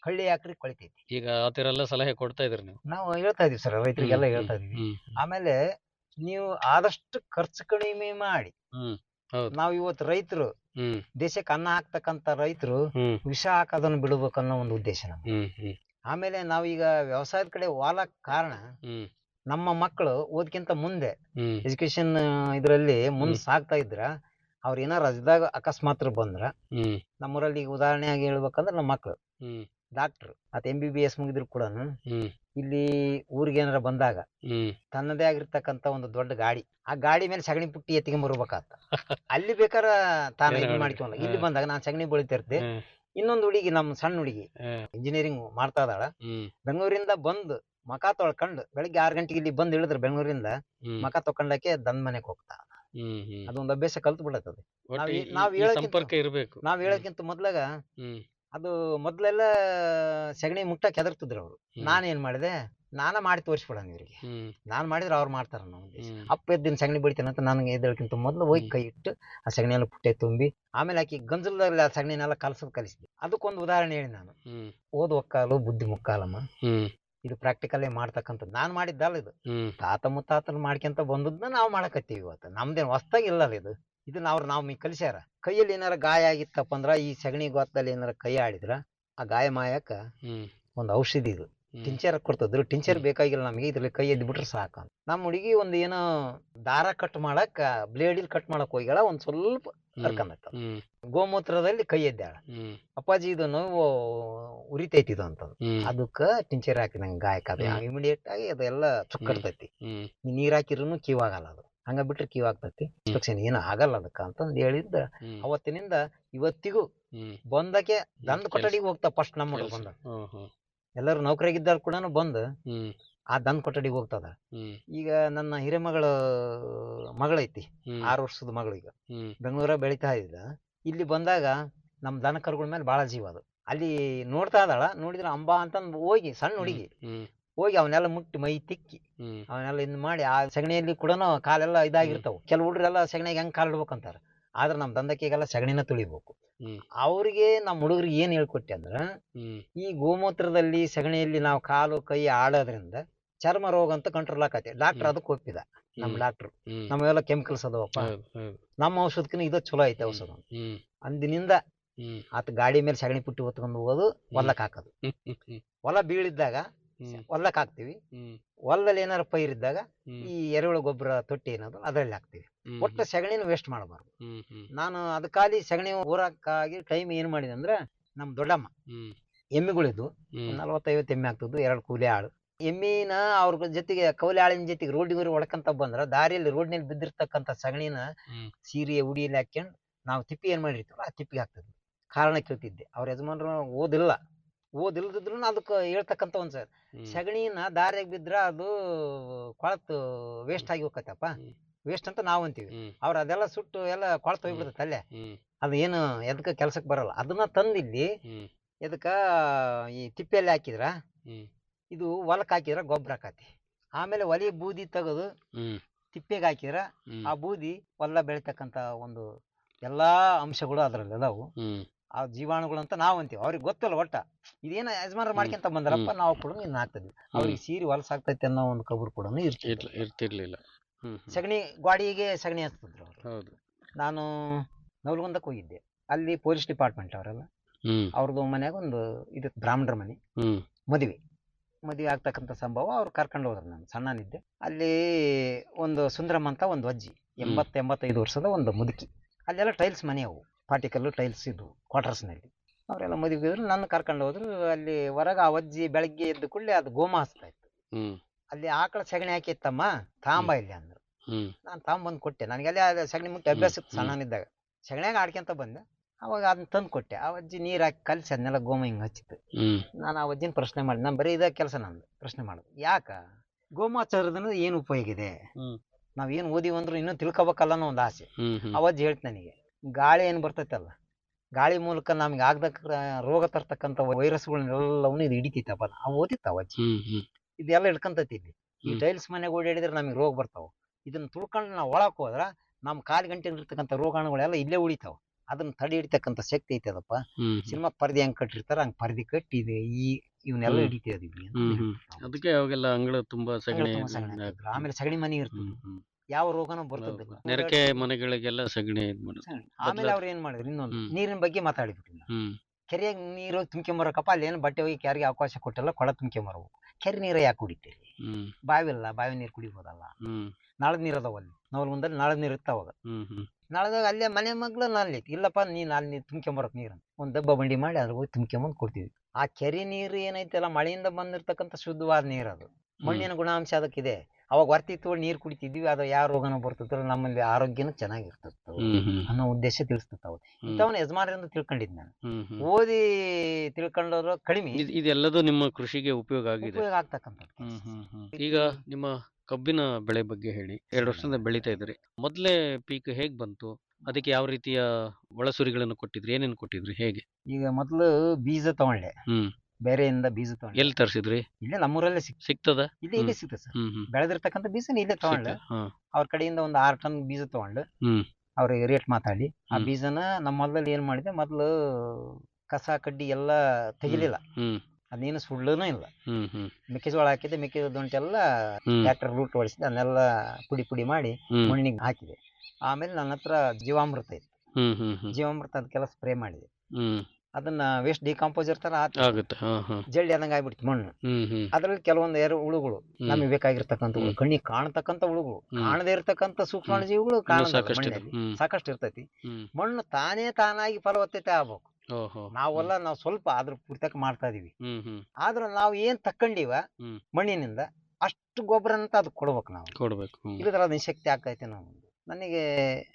ಕಳ್ಳಿ ಹಾಕ್ರಿ ಕೊಳಿತೈತಿ ಈಗ ಆ ಥರ ಎಲ್ಲ ಸಲಹೆ ಕೊಡ್ತಾ ಇದ್ರಿ ನೀವು ನಾವು ಹೇಳ್ತಾ ಇದೀವಿ ಸರ್ ರೈತರಿಗೆಲ್ಲ ಹ್ಮ್, ಹೇಳ್ತಾ ಇದೀವಿ ಹ್ಮ್ ಆಮೇಲೆ ನೀವು ಆದಷ್ಟು ಖರ್ಚು ಕಡಿಮೆ ಮಾಡಿ ಹ್ಮ್ ಹೌದು ನಾವು ಇವತ್ತು ರೈತರು ಹ್ಮ್ ದೇಶಕ್ಕೆ ಅನ್ನ ಹಾಕ್ತಕ್ಕಂತ ರೈತರು ಹ್ಮ್ ವಿಷ ಹಾಕೋದನ್ನ ಬಿಡ್ಬೇಕು ಅನ್ನೋ ಒಂದು ಉದ್ದೇಶ ನಮ್ದು ಹ್ಮ್ ಹ್ಮ್ ಆಮೇಲೆ ನಾವೀಗ ವ್ಯವಸಾಯದ ಕಡೆ ವಾಲಕ್ ಕಾರಣ ಹ್ಮ್ ನಮ್ಮ ಮಕ್ಕಳು ಓದ್ಕಿಂತ ಮುಂದೆ ಹ್ಮ್ ಎಜುಕೇಶನ್ ಇದರಲ್ಲಿ ಮುಂದ್ ಹ್ಮ್. ಸಾಗ್ತಾ ಇದ್ರ ಅವ್ರ ಏನೋ ರಜದಾಗ ಅಕಸ್ಮಾತ್ ಬಂದ್ರ ಹ್ಮ್ ನಮ್ಮೂರಲ್ಲಿ ಈಗ ಉದಾಹರಣೆಯಾಗಿ ಹೇಳ್ಬೇಕಂದ್ರೆ ನಮ್ಮ ಮಕ್ಕಳು ಹ್ಮ್ ಡಾಕ್ಟರ್ ಅತ್ ಎಂ ಬಿ ಬಿ ಎಸ್ ಮುಗಿದ್ರು ಕೂಡ ಹ್ಮ್ ಇಲ್ಲಿ ಊರಿಗೆ ಏನಾರ ಬಂದಾಗ ಹ್ಮ್ ತನ್ನದೇ ಆಗಿರ್ತಕ್ಕಂತ ಒಂದು ದೊಡ್ಡ ಗಾಡಿ ಆ ಗಾಡಿ ಮೇಲೆ ಸಗಣಿ ಪುಟ್ಟಿ ಎತ್ಕೊಂಡ್ ಬರ್ಬೇಕಾತ ಅಲ್ಲಿ ಬೇಕಾರ ತಾನು ಏನೋ ಇದು ಮಾಡಿ. ಮಾಡ್ಕೊಂಡ ಇಲ್ಲಿ ಹಾ. ಬಂದಾಗ ನಾನು ಸಗಣಿ ಬೆಳಿತಾ ಇರ್ತೆ ಹ್ಮ್ ಇನ್ನೊಂದು ಹುಡುಗಿ ನಮ್ಮ ಸಣ್ಣ ಹುಡುಗಿ ಹಾ. ಇಂಜಿನಿಯರಿಂಗ್ ಮಾಡ್ತಾ ಇದಾಳ ಹ್ಮ್ ಬೆಂಗಳೂರಿಂದ ಬಂದು ಮಕ ತೊಳ್ಕೊಂಡು ಬೆಳಿಗ್ಗೆ ಆರು ಗಂಟೆಗೆ ಇಲ್ಲಿ ಬಂದು ಇಳಿದ್ರೆ ಬೆಂಗಳೂರಿಂದ ಹ್ಮ್ ಮಕ ತೊಕೊಂಡಕ್ಕೆ ದಂದ್ ಮನೆಗೆ ಹೋಗ್ತಾ ಹ್ಮ್ ಹ್ಮ್ ಅದೊಂದು ಅಭ್ಯಾಸ ಕಲ್ತು ಬಿಡತ್ತದ ಒಟ್ಟು ನಾವ್ ಈ- ಈ- ನಾವ್ ಈ ಹೇಳಕ್ಕಿಂತ- ಸಂಪರ್ಕ ಇರ್ಬೇಕು ನಾವ್ ಹೇಳಕ್ಕಿಂತ ಮೊದ್ಲಾಗ ಹ್ಮ್ ಅದು ಮೊದ್ಲೆಲ್ಲ ಸಗಣಿ ಮುಟ್ಟಕ್ ಹೆದರ್ತಿದ್ರು ಅವ್ರು ಹ್ಮ್. ನಾನ್ ಏನ್ ಮಾಡಿದೆ ನಾನ ಮಾಡಿ ತೋರಿಸ್ಬಿಡೋಣ ಇವ್ರಿಗೆ ಹ್ಮ್ ನಾನ್ ಮಾಡಿದ್ರೆ ಅವ್ರು ಮಾಡ್ತಾರ ಅನ್ನೋ ಉದ್ದೇಶ ಹ್ಮ್ ಅಪ್ಪ ಎದ್ದಿನ ಸಗಣಿ ಬೆಳಿತೇನೆ ಅಂತ ನನಗೆ ಎದ್ದೇಳಕ್ಕಿಂತ ಮೊದ್ಲು ಹೋಗಿ ಹ್ಮ್. ಕೈ ಇಟ್ಟು ಆ ಸಗಣಿಯೆಲ್ಲ ಪುಟ್ಟೆ ತುಂಬಿ ಆಮೇಲೆ ಆಕಿ ಗಂಜಲದಲ್ಲಿ ಆ ಸಗಣಿನೆಲ್ಲ ಕಲಸದ್ ಕಲಿಸಿದೆ ಅದಕ್ಕೊಂದು ಉದಾಹರಣೆ ಹೇಳಿ ನಾನು ಹ್ಮ್ ಓದ್ ಒಕ್ಕಾಲು ಬುದ್ಧಿ ಮುಕ್ಕಾಲಮ್ಮ ಹ್ಮ್ ಇದು ಪ್ರಾಕ್ಟಿಕಲ್ಲೇ ಮಾಡ್ತಕ್ಕಂಥದ್ದು ನಾನ್ ಮಾಡಿದ್ದಲ್ಲ ಇದು ಹ್ಮ್ ತಾತ ಮುತ್ತಾತನ ಮಾಡ್ಕೊಂತ ಬಂದದ್ನ ನಾವು ಮಾಡಕತ್ತೀವಿ ಇವತ್ತು ನಮ್ದೇನ್ ಹೊಸ್ತಾಗಿ ಇಲ್ಲಲ್ಲ ಇದು ಇದನ್ನ ಅವ್ರು ನಾವು ಮೀ ಕಲಿಸ್ಯಾರ ಕೈಯಲ್ಲಿ ಏನಾರ ಗಾಯ ಆಗಿತ್ತಪ್ಪ ಅಂದ್ರ ಈ ಸಗಣಿ ಗೊತ್ತಲ್ಲಿ ಏನಾರ ಕೈ ಆಡಿದ್ರ ಆ ಗಾಯ ಮಾಯಕ್ಕ ಹ್ಮ್ ಒಂದು ಔಷಧಿ ಇದು ಹ್ಮ್ ಟಿಂಚರ್ ಕೊಡ್ತದ್ರು ಟಿಂಚರ್ ಹ್ಮ್. ಬೇಕಾಗಿಲ್ಲ ನಮಗೆ ಇದ್ರಲ್ಲಿ ಕೈ ಎದ್ದು ಬಿಟ್ರೆ ಸಾಕು ಅಂತ. ನಮ್ಮ ಹುಡುಗಿ ಒಂದು ಏನೋ ದಾರ ಕಟ್ ಮಾಡಕ್ ಬ್ಲೇಡಿಲ್ ಕಟ್ ಮಾಡಕ್ ಹೋಗ್ಯಾಳ ಒಂದ್ ಸ್ವಲ್ಪ ಹ್ಮ್ ಕರ್ಕೊಂಡತ್ತ ಹ್ಮ್ ಗೋಮೂತ್ರದಲ್ಲಿ ಕೈ ಎದ್ದಾಳ ಹ್ಮ್ ಅಪ್ಪಾಜಿ ಇದು ನೋವು ಉರಿತೈತಿ ಇದು ಅಂತ ಹ್ಮ್ ಅದಕ್ಕ ಟಿಂಚರ್ ಹಾಕಿ ನಂಗೆ ಗಾಯಕ ಅದು ಹ್ಮ್. ಇಮಿಡಿಯೇಟ್ ಆಗಿ ಅದೆಲ್ಲ ಚುಕ್ಕಡ್ತೈತಿ ಹ್ಮ್ ನೀ ನೀರ್ ಹಾಕಿರೂ ಕೀವಾಗಲ್ಲ ಅದು ಹಂಗ ಬಿಟ್ರೆ ಕೀವಾಗ್ತೈತಿ ಇನ್ಸ್ಪೆಕ್ಷನ್ ಏನು ಆಗಲ್ಲ ಅದಕ್ಕ ಅಂತಂದ್ ಹೇಳಿದ್ದ ಹ್ಮ್ ಅವತ್ತಿನಿಂದ ಇವತ್ತಿಗೂ ಹ್ಮ್ ಬಂದಕ್ಕೆ ದಂದ ಕೆಲ್ಸ- ಕೊಠಡಿಗೆ ಹೋಗ್ತಾ ಫಸ್ಟ್ ನಮ್ಮ ಹುಡುಗ ಕೆಲ್ಸ. ಬಂದ ಹ್ಮ್ ಹ್ಮ್ ಎಲ್ಲರೂ ನೌಕರಿಗಿದ್ದಾರ ಕೂಡ ಬಂದು ಹ್ಮ್ ಆ ದಂದ ಕೊಠಡಿಗೆ ಹೋಗ್ತದ ಹ್ಮ್ ಈಗ ನನ್ನ ಹಿರೇಮಗಳ ಮಗಳೈತಿ ಹ್ಮ್ ಆರು ವರ್ಷದ ಮಗಳು ಈಗ ಹ್ಮ್ ಬೆಂಗಳೂರ ಬೆಳಿತಾ ಇದ್ದ ಇಲ್ಲಿ ಬಂದಾಗ ನಮ್ ದನ ಕರುಗಳ ಮೇಲೆ ಬಹಳ ಜೀವ ಅದು ಅಲ್ಲಿ ನೋಡ್ತಾ ಇದ್ದಾಳ ನೋಡಿದ್ರೆ ಅಂಬಾ ಅಂತಂದ್ ಹೋಗಿ ಸಣ್ಣ ಹುಡುಗಿ ಹ್ಮ್ ಹೋಗಿ ಅವನ್ನೆಲ್ಲ ಮುಟ್ಟಿ ಮೈ ತಿಕ್ಕಿ ಹ್ಮ್ ಅವನ್ನೆಲ್ಲ ಇದ್ ಮಾಡಿ ಆ ಸಗಣಿಯಲ್ಲಿ ಕೂಡ ಕಾಲೆಲ್ಲ ಇದಾಗಿರ್ತಾವ ಕೆಲವು ಹುಡುಗರೆಲ್ಲ ಸಗಣಿಗೆ ಹೆಂಗ್ ಕಾಲ್ ಇಡ್ಬೇಕಂತಾರ ಆದ್ರೆ ನಮ್ ದಂಧಕ್ಕಿಗೆಲ್ಲ ಸಗಣಿನ ತುಳಿಬೇಕು ಹ್ಮ್ ಅವ್ರಿಗೆ ನಮ್ಮ ಹುಡುಗರಿಗೆ ಏನ್ ಹೇಳ್ಕೊಟ್ಟೆ ಅಂದ್ರ ಹ್ಮ್ ಈ ಗೋಮೂತ್ರದಲ್ಲಿ ಸಗಣಿಯಲ್ಲಿ ನಾವು ಕಾಲು ಕೈ ಆಡೋದ್ರಿಂದ ಚರ್ಮ ರೋಗ ಅಂತ ಕಂಟ್ರೋಲ್ ಆಕತಿ ಡಾಕ್ಟರ್ ಹ್ಮ್. ಅದಕ್ಕೆ ಒಪ್ಪಿದ ನಮ್ಮ ಹ್ಮ್. ಡಾಕ್ಟರ್ ಹ್ಮ್ ನಮ್ಮೆಲ್ಲ ಕೆಮಿಕಲ್ಸ್ ಅದಾವಪ್ಪ ಹೌದು ಹೌದು ನಮ್ಮ ಔಷಧಕ್ಕಿನ ಇದು ಚಲೋ ಐತೆ ಔಷಧ ಅಂತ. ಹ್ಮ್ ಅಂದಿನಿಂದ ಹ್ಮ್ ಆತ ಗಾಡಿ ಮೇಲೆ ಸಗಣಿ ಪುಟ್ಟಿ ಹೊತ್ಕೊಂಡು ಹೋಗೋದು ಹೊಲಕ್ ಹಾಕೋದು ಹ್ಮ್ ಹ್ಮ್ ಹ್ಮ್ ಹೊಲ ಬೀಳಿದ್ದಾಗ ಹ್ಮ್ ಹೊಲಕ್ ಹಾಕ್ತಿವಿ ಹ್ಮ್ ಹೊಲದಲ್ಲಿ ಏನಾರ ಪೈರಿದ್ದಾಗ ಹ್ಮ್ ಈ ಎರೆಹುಳ ಗೊಬ್ಬರ ತೊಟ್ಟಿ ಏನದು ಅದರಲ್ಲಿ ಹಾಕ್ತಿವಿ ಹ್ಮ್ ಒಟ್ಟು ಸಗಣಿನ ವೇಸ್ಟ್ ಮಾಡಬಾರ್ದು ಹ್ಮ್ ಹ್ಮ್ ನಾನು ಅದಕ್ಕಾಗಿ ಸಗಣಿ ಊರಕ್ಕಾಗಿ ಟೈಮ್ ಏನ್ ಮಾಡಿದೆ ಅಂದ್ರೆ ನಮ್ ದೊಡ್ಡಮ್ಮ ಹ್ಮ್ ಎಮ್ಮೆಗಳಿದ್ವು ಹ್ಮ್ ನಲವತ್ತೈವತ್ತು ಎಮ್ಮೆ ಆಗ್ತದ್ದು ಎರಡು ಕೂಲಿ ಆಳು ಎಮ್ಮಿನ ಅವ್ರ ಜೊತೆಗೆ ಕೌಲಿ ಆಳಿನ ಜೊತೆಗೆ ರೋಡಿಗೆ ಹೊಡ್ಕಂತ ಬಂದ್ರ ದಾರಿಯಲ್ಲಿ ರೋಡ್ನಲ್ಲಿ ಬಿದ್ದಿರ್ತಕ್ಕಂಥ ಸಗಣಿನ ಹ್ಮ್ ಸೀರೆಯ ಉಡಿಯಲ್ಲಿ ಹಾಕ್ಯಂಡ್ ನಾವು ತಿಪ್ಪಿ ಏನ್ ಮಾಡಿರ್ತೀವಲ್ಲ ಆ ತಿಪ್ಪಿಗೆ ಹಾಕ್ತಿದ್ವಿ ಕಾರಣ ಕೇಳ್ತಿದ್ದೆ ಅವ್ರ ಯಜಮಾನ್ರು ಓದಿಲ್ಲ ಓದಿಲ್ದಿದ್ರು ಅದಕ್ಕೆ ಹೇಳ್ತಕ್ಕಂಥ ಒಂದ್ ಸ- ಹ್ಮ್ ಸಗಣಿನ ದಾರಿಯಾಗ ಬಿದ್ರ ಅದು ಕೊಳತು ವೇಸ್ಟ್ ಆಗಿ ಹೋಗತ್ತಪ್ಪ ಹ್ಮ್. ವೇಸ್ಟ್ ಅಂತ ನಾವು ಅಂತೀವಿ ಹ್ಮ್ ಅವ್ರ ಅದೆಲ್ಲ ಸುಟ್ಟು ಎಲ್ಲ ಕೊಳತು ಹೋಗ್ಬಿಡುತ್ತೆ ಅಲ್ಲೇ ಹ್ಮ್ ಅದು ಏನು ಎದಕ್ಕೆ ಕೆಲ್ಸಕ್ಕೆ ಬರಲ್ಲ ಅದನ್ನ ತಂದಿಲ್ಲಿ ಹ್ಮ್ ಎದಕ್ಕ ಈ ತಿಪ್ಪೆಯಲ್ಲಿ ಹಾಕಿದ್ರ ಹ್ಮ್ ಇದು ಹೊಲಕ್ ಹಾಕಿದ್ರ ಗೊಬ್ಬರ ಆಕತಿ ಆಮೇಲೆ ಒಲಿ ಬೂದಿ ತೆಗೆದು ಹ್ಮ್ ತಿಪ್ಪೆಗೆ ಹಾಕಿದ್ರ ಹ್ಮ್ ಆ ಬೂದಿ ಹೊಲ ಬೆಳಿತಕ್ಕಂತ ಒಂದು ಎಲ್ಲಾ ಅಂಶಗಳು ಅದ್ರಲ್ಲಿ ಅದಾವು ಹ್ಮ್ ಆ ಜೀವಾಣುಗಳು ಅಂತ ನಾವ್ ಅಂತೀವಿ ಅವ್ರಿಗೆ ಗೊತ್ತಲ್ಲ ಒಟ್ಟ ಇದೇನ ಯಜಮಾನ್ರ ಮಾಡ್ಕೊಂತ ಬಂದ್ರಪ್ಪ ನಾವು ಕೂಡ ಇನ್ನ ಹಾಕ್ತಿದ್ವಿ ಅವ್ರಿಗೆ ಸೀರೆ ಹೊಲಸ ಆಗ್ತೈತೆ ಅನ್ನೋ ಒಂದು ಕಬುರ್ ಕೂಡ ಇರ್ತಿತ್ತು ಇರ್ಲ ಇರ್ತಿರ್ಲಿಲ್ಲ ಹ್ಮ್ ಹ್ಮ್. ಸಗಣಿ ಗಾಡಿಗೆ ಸಗಣಿ ಹಚ್ತಿದ್ರು ಅವ್ರು ಹೌದು ನಾನು ನವಲಗುಂದಕ್ಕೆ ಹೋಗಿದ್ದೆ ಅಲ್ಲಿ ಪೊಲೀಸ್ ಡಿಪಾರ್ಟ್ಮೆಂಟ್ ಅವರೆಲ್ಲ ಹ್ಮ್ ಅವ್ರದ್ದು ಮನ್ಯಾಗ ಒಂದು ಇದು ಬ್ರಾಹ್ಮಣರ ಮನೆ ಹ್ಮ್ ಮದುವೆ ಮದುವೆ ಆಗ್ತಕ್ಕಂಥ ಸಂಭವ ಅವ್ರು ಕರ್ಕೊಂಡು ಹೋದ್ರು ನಾನು ಸಣ್ಣನಿದ್ದೆ ಅಲ್ಲಿ ಒಂದು ಸುಂದರಮ್ಮ ಅಂತ ಒಂದು ಅಜ್ಜಿ ಎಂಬತ್ತು ಎಂಬತ್ತೈದು ವರ್ಷದ ಒಂದು ಮುದುಕಿ ಅಲ್ಲೆಲ್ಲ ಟೈಲ್ಸ್ ಮನೆ ಅವು ಪಾರ್ಟಿಕಲ್ಲು ಟೈಲ್ಸ್ ಇದ್ವು ಕ್ವಾರ್ಟರ್ಸ್ನಲ್ಲಿ ಅವರೆಲ್ಲ ಮದುವೆ ಇದ್ರು ನನ್ನ ಕರ್ಕೊಂಡು ಹೋದ್ರು ಅಲ್ಲಿ ಹೊರಗೆ ಆ ಅಜ್ಜಿ ಬೆಳಗ್ಗೆ ಎದ್ದು ಕೂಡಲೇ ಅದು ಗೋಮ ಹಚ್ತಾ ಇತ್ತು ಹ್ಮ್ ಅಲ್ಲಿ ಆಕಳ ಸಗಣಿ ಹಾಕಿತ್ತಮ್ಮ ತಾಂಬ ಇಲ್ಲಿ ಅಂದ್ರು ಹ್ಮ್ ನಾನು ತಾಂಬಂದು ಕೊಟ್ಟೆ ನನಗೆ ಅಲ್ಲೇ ಅದು ಸಗಣಿ ಮುಟ್ಟಿ ಅಭ್ಯಾಸ ಇತ್ತು ಹ್ಮ್. ಸಣ್ಣನಿದ್ದಾಗ ಸಗಣಿಯಾಗ ಆಡ್ಕೊಂತ ಬಂದೆ ಅವಾಗ ಅದನ್ನ ತಂದು ಕೊಟ್ಟೆ ಆ ಅಜ್ಜಿ ನೀರು ಹಾಕಿ ಕಲಸಿ ಅದನ್ನೆಲ್ಲ ಗೋಮ ಹಿಂಗೆ ಹಚ್ಚಿತ್ತು ಹ್ಮ್ ನಾನು ಆ ಅಜ್ಜಿನ ಪ್ರಶ್ನೆ ಮಾಡಿ ನಾನು ಬರೀ ಇದೇ ಕೆಲಸ ನಂದು ಪ್ರಶ್ನೆ ಮಾಡೋದು ಯಾಕ ಗೋಮಾಚಾರದಿಂದ ಏನು ಉಪಯೋಗ ಇದೆ ಹ್ಮ್. ನಾವ್ ಏನ್ ಓದಿವಿ ಅಂದ್ರೂ ಇನ್ನೂ ತಿಳ್ಕೊಬೇಕಲ್ಲ ಅನ್ನೋ ಒಂದು ಆಸೆ ಹ್ಮ್ ಹ್ಮ್ ಆ ಅಜ್ಜಿ ಹೇಳ್ತ ನನಗೆ ಗಾಳಿ ಏನ್ ಬರ್ತೈತಲ್ಲ ಗಾಳಿ ಮೂಲಕ ನಮ್ಗೆ ಆಗದ ರೋಗ ತರ್ತಕ್ಕಂಥ ವೈರಸ್ಗಳನ್ನೆಲ್ಲವನ್ನೂ ಇದು ಹಿಡಿತೈತಪ್ಪ ಆ ಓದಿತ್ತ ಆ ಅಜ್ಜಿ ಹ್ಮ್ ಹ್ಮ್ ಇದೆಲ್ಲ ಹಿಡ್ಕಂತೈತಿ ಇಲ್ಲಿ ಈ ಹ್ಮ್. ಟೈಲ್ಸ್ ಮನೆಗೆ ಓಡಾಡಿದ್ರೆ ನಮಗೆ ರೋಗ ಬರ್ತಾವ ಇದನ್ನ ತುಳ್ಕೊಂಡು ನಾವು ಒಳಕ್ ಹೋದ್ರ ನಮ್ಮ ಕಾಲು ಗಂಟೆ ಇರ್ತಕ್ಕಂಥ ರೋಗಾಣುಗಳೆಲ್ಲ ಇಲ್ಲೇ ಉಳಿತಾವ ಅದನ್ನ ತಡೆ ಹಿಡಿತಕ್ಕಂತ ಶಕ್ತಿ ಐತೆ ಅದಪ್ಪ ಹ್ಮ್ ಸಿನಿಮಾ ಪರದೆ ಹೆಂಗ್ ಕಟ್ಟಿರ್ತಾರ ಹಂಗ್ ಪರದೆ ಕಟ್ಟಿ ಇದು ಈ ಇವನ್ನೆಲ್ಲ ಹ್ಮ್. ಹಿಡಿತೀವಿ ಅಂತ ಹ್ಮ್ ಹ್ಮ್ ಹೇಳ್ತಾರೆ. ಅದಕ್ಕೆ ಅವಾಗೆಲ್ಲ ಅಂಗಳ ತುಂಬಾ ಸಗಣಿ ತುಂಬಾ ಸಗಣಿ ಹಾಕ್ತಿದ್ರು. ಹಾಕ್ತಿದ್ರು. ಆಮೇಲೆ ಸಗಣಿ ಮನೆ ಇರ್ತದೆ ಹ್ಮ್ ಹ್ಮ್ ಯಾವ ರೋಗನೂ ಬರ್ತದೆ ನೆರಕೆ ಮನೆಗಳಿಗೆಲ್ಲ ಸಗಣಿ ಇದ್ ಮಾಡೋದು ಸಗಣಿ. ಆಮೇಲೆ ಅವ್ರು ಏನ್ ಮಾಡಿದ್ರು ಇನ್ನೊಂದು ಹ್ಮ್. ನೀರಿನ ಬಗ್ಗೆ ಮಾತಾಡಿಬಿಟ್ರು ಹ್ಮ್ ಕೆರೆಯಾಗ ನೀರು ತುಂಬ್ಕೊಂಬರಕಪ್ಪ ಅಲ್ಲಿ ಏನು ಬಟ್ಟೆ ಹೋಗಿ ಯಾರಿಗೆ ಅವಕಾಶ ಕೊಟ್ಟಲ್ಲ ಕೊಳ ತುಂಬ್ಕೊಂಬರ್ಬೇಕು ಕೆರೆ ನೀರ ಯಾಕೆ ಕುಡಿತೀರಿ ಹ್ಮ್ ಬಾವಿ ಇಲ್ಲ ಬಾವಿ ನೀರು ಕುಡಿಬೋದಲ್ಲ ಹ್ಮ್ ನಾಳದ ನೀರು ಅದಾವ ಅಲ್ಲಿ ನಾವು ಮುಂದಲ್ಲಿ ನಾಳದ ನೀರು ಇರ್ತಾವ ಅವಾಗ ಹ್ಮ್ ಹ್ಮ್ ನಾಳದಾಗ ಅಲ್ಲೇ ಮನೆ ಮಗ್ಳು ನಾಲ್ಲಿ ಇಲ್ಲಪ್ಪ ನೀನ್ ಅಲ್ಲಿ ನೀರು ತುಂಬ್ಕೊಂಬರಕ್ ನೀರು ಒಂದ್ ದಬ್ಬ ಬಂಡಿ ಮಾಡಿ ಅದ್ರ ಹೋಗಿ ತುಂಬ್ಕೊಂಬಂದ್ ಕೊಡ್ತೀವಿ ಆ ಕೆರೆ ನೀರು ಏನೈತಲ್ಲ ಮಳೆಯಿಂದ ಬಂದಿರ್ತಕ್ಕಂಥ ಶುದ್ಧವಾದ ನೀರು ಅದು ಮಣ್ಣಿನ ಗುಣಾಂಶ ಅದಕ್ಕಿದೆ ಅವಾಗ ವರ್ತಿ ತಗೊಂಡು ನೀರು ಕುಡಿತಿದ್ವಿ ಅದು ಯಾವ ರೋಗನ ಬರ್ತದ್ರ ನಮ್ಮಲ್ಲಿ ಆರೋಗ್ಯನೂ ಚೆನ್ನಾಗಿರ್ತದೆ ಹ್ಮ್ ಹ್ಮ್ ಅನ್ನೋ ಉದ್ದೇಶ ತಿಳಿಸ್ತವ ಹ್ಮ್. ಇಂಥವನ್ನ ಯಜಮಾನರಿಂದ ತಿಳ್ಕೊಂಡಿದ್ ನಾನು ಹ್ಮ್ ಹ್ಮ್ ಓದಿ ತಿಳ್ಕೊಂಡವ್ರು ಕಡಿಮೆ ಇದ್- ಇದೆಲ್ಲದೂ ನಿಮ್ಮ ಕೃಷಿಗೆ ಉಪಯೋಗ ಆಗಿದೆ ಉಪಯೋಗ ಆಗ್ತಕ್ಕಂಥದ್ದು ಹ್ಮ್ ಹ್ಮ್ ಹ್ಮ್ ಈಗ ನಿಮ್ಮ ಕಬ್ಬಿನ ಬೆಳೆ ಬಗ್ಗೆ ಹೇಳಿ ಎರಡು ವರ್ಷದಿಂದ ಬೆಳಿತಾ ಇದ್ರಿ ಮೊದ್ಲೇ ಪೀಕ್ ಹೇಗ್ ಬಂತು ಅದಕ್ಕೆ ಯಾವ ರೀತಿಯ ಒಳಸುರಿಗಳನ್ನು ಕೊಟ್ಟಿದ್ರಿ ಏನೇನು ಕೊಟ್ಟಿದ್ರಿ ಹೇಗೆ ಈಗ ಮೊದ್ಲು ಬೀಜ ತಗೊಂಡೆ ಹ್ಮ್ ಬೇರೆಯಿಂದ ಬೀಜ ತಗೊಂಡೆ ಎಲ್ಲಿ ತರಿಸಿದ್ರಿ ಇಲ್ಲೇ ನಮ್ಮೂರಲ್ಲೇ ಸಿಕ್ ಸಿಗ್ತದ ಇಲ್ಲೇ ಇಲ್ಲೇ ಸಿಗ್ತದೆ ಸರ್ ಹ್ಮ್ ಹ್ಮ್ ಬೆಳೆದಿರ್ತಕ್ಕಂಥ ಬೀಜ ಇಲ್ಲೇ ತಗೊಂಡೆ ಸಿಗ್ತದ? ಹಾ ಅವ್ರ ಕಡೆಯಿಂದ ಒಂದು ಆರು ಟನ್ ಬೀಜ ತಗೊಂಡು ಹ್ಮ್ ಅವ್ರಿಗೆ ರೇಟ್ ಮಾತಾಡಿ ಆ ಹ್ಮ್. ಬೀಜನ ನಮ್ಮ ಹೊಲದಲ್ಲಿ ಏನ್ ಮಾಡಿದೆ ಮೊದ್ಲು ಕಸ ಕಡ್ಡಿ ಎಲ್ಲ ತೆಗಿಲಿಲ್ಲ ಹ್ಮ್ ಅದೇನು ಸುಳ್ಳನೂ ಇಲ್ಲ ಹ್ಮ್ ಹ್ಮ್ ಮೆಕ್ಕೆಜೋಳ ಹಾಕಿದೆ ಮೆಕ್ಕೆಜೋಳ ದುಂಟೆಲ್ಲ ಹ್ಮ್ ಟ್ರ್ಯಾಕ್ಟರ್ ರೂಟ್ ಹೊಡಿಸಿದೆ ಅದನ್ನೆಲ್ಲ ಪುಡಿ ಪುಡಿ ಮಾಡಿ ಹ್ಮ್ ಮಣ್ಣಿಗೆ ಹಾಕಿದೆ ಆಮೇಲೆ ನನ್ನ ಹತ್ರ ಜೀವಾಮೃತ ಇತ್ತು ಹ್ಮ್ ಹ್ಮ್ ಹ್ಮ್ ಜೀವಾಮೃತ ಅದಕ್ಕೆಲ್ಲ ಸ್ಪ್ರೇ ಮಾಡಿದೆ ಹ್ಮ್ ಅದನ್ನ ವೇಸ್ಟ್ ಡಿಕಾಂಪೋಸರ್ ತರ ಆತ ಆಗುತ್ತೆ ಹಾ ಹಾ ಜಲ್ದಿ ಆದಂಗೆ ಆಗ್ಬಿಡ್ತು ಮಣ್ಣು ಹ್ಮ್ ಹ್ಮ್ ಅದ್ರಲ್ಲಿ ಕೆಲವೊಂದು ಎರಡು ಹುಳುಗಳು ಹ್ಮ್. ನಮಗೆ ಬೇಕಾಗಿರ್ತಕ್ಕಂಥ ಹುಳು ಹ್ಮ್. ಕಣ್ಣಿಗೆ ಕಾಣತಕ್ಕಂಥ ಹುಳುಗಳು ಹ್ಮ್. ಕಾಣದೇ ಇರತಕ್ಕಂಥ ಸೂಕ್ಷ್ಮ ಹ್ಮ್. ಜೀವಿಗಳು ಇನ್ನೂ ಕಾಣಲ್ಲ ಸಾಕಷ್ಟಿದೆ ಮಣ್ಣಲ್ಲಿ ಹ್ಮ್ ಸಾಕಷ್ಟು ಇರ್ತೈತಿ ಹ್ಮ್ ಮಣ್ಣು ತಾನೇ ತಾನಾಗಿ ಫಲವತ್ತತೆ ಆಗ್ಬೇಕು ಓಹೋ ನಾವೆಲ್ಲ ನಾವು ಸ್ವಲ್ಪ ಅದ್ರ ಪೂರ್ತಕ ಮಾಡ್ತಾ ಇದೀವಿ ಹ್ಮ್ ಹ್ಮ್ ಆದ್ರೆ ನಾವು ಏನ್ ತಕ್ಕಂಡಿವ ಹ್ಮ್. ಮಣ್ಣಿನಿಂದ ಅಷ್ಟು ಗೊಬ್ಬರ ಅಂತ ಅದಕ್ಕೆ ಕೊಡ್ಬೇಕು ನಾವು ಕೊಡ್ಬೇಕು ಹ್ಮ್ ಇಲ್ಲದ್ರ ಅದು ನಿಶಕ್ತಿ ಆಗ್ತೈತೆ ನಾವು ನನಗೆ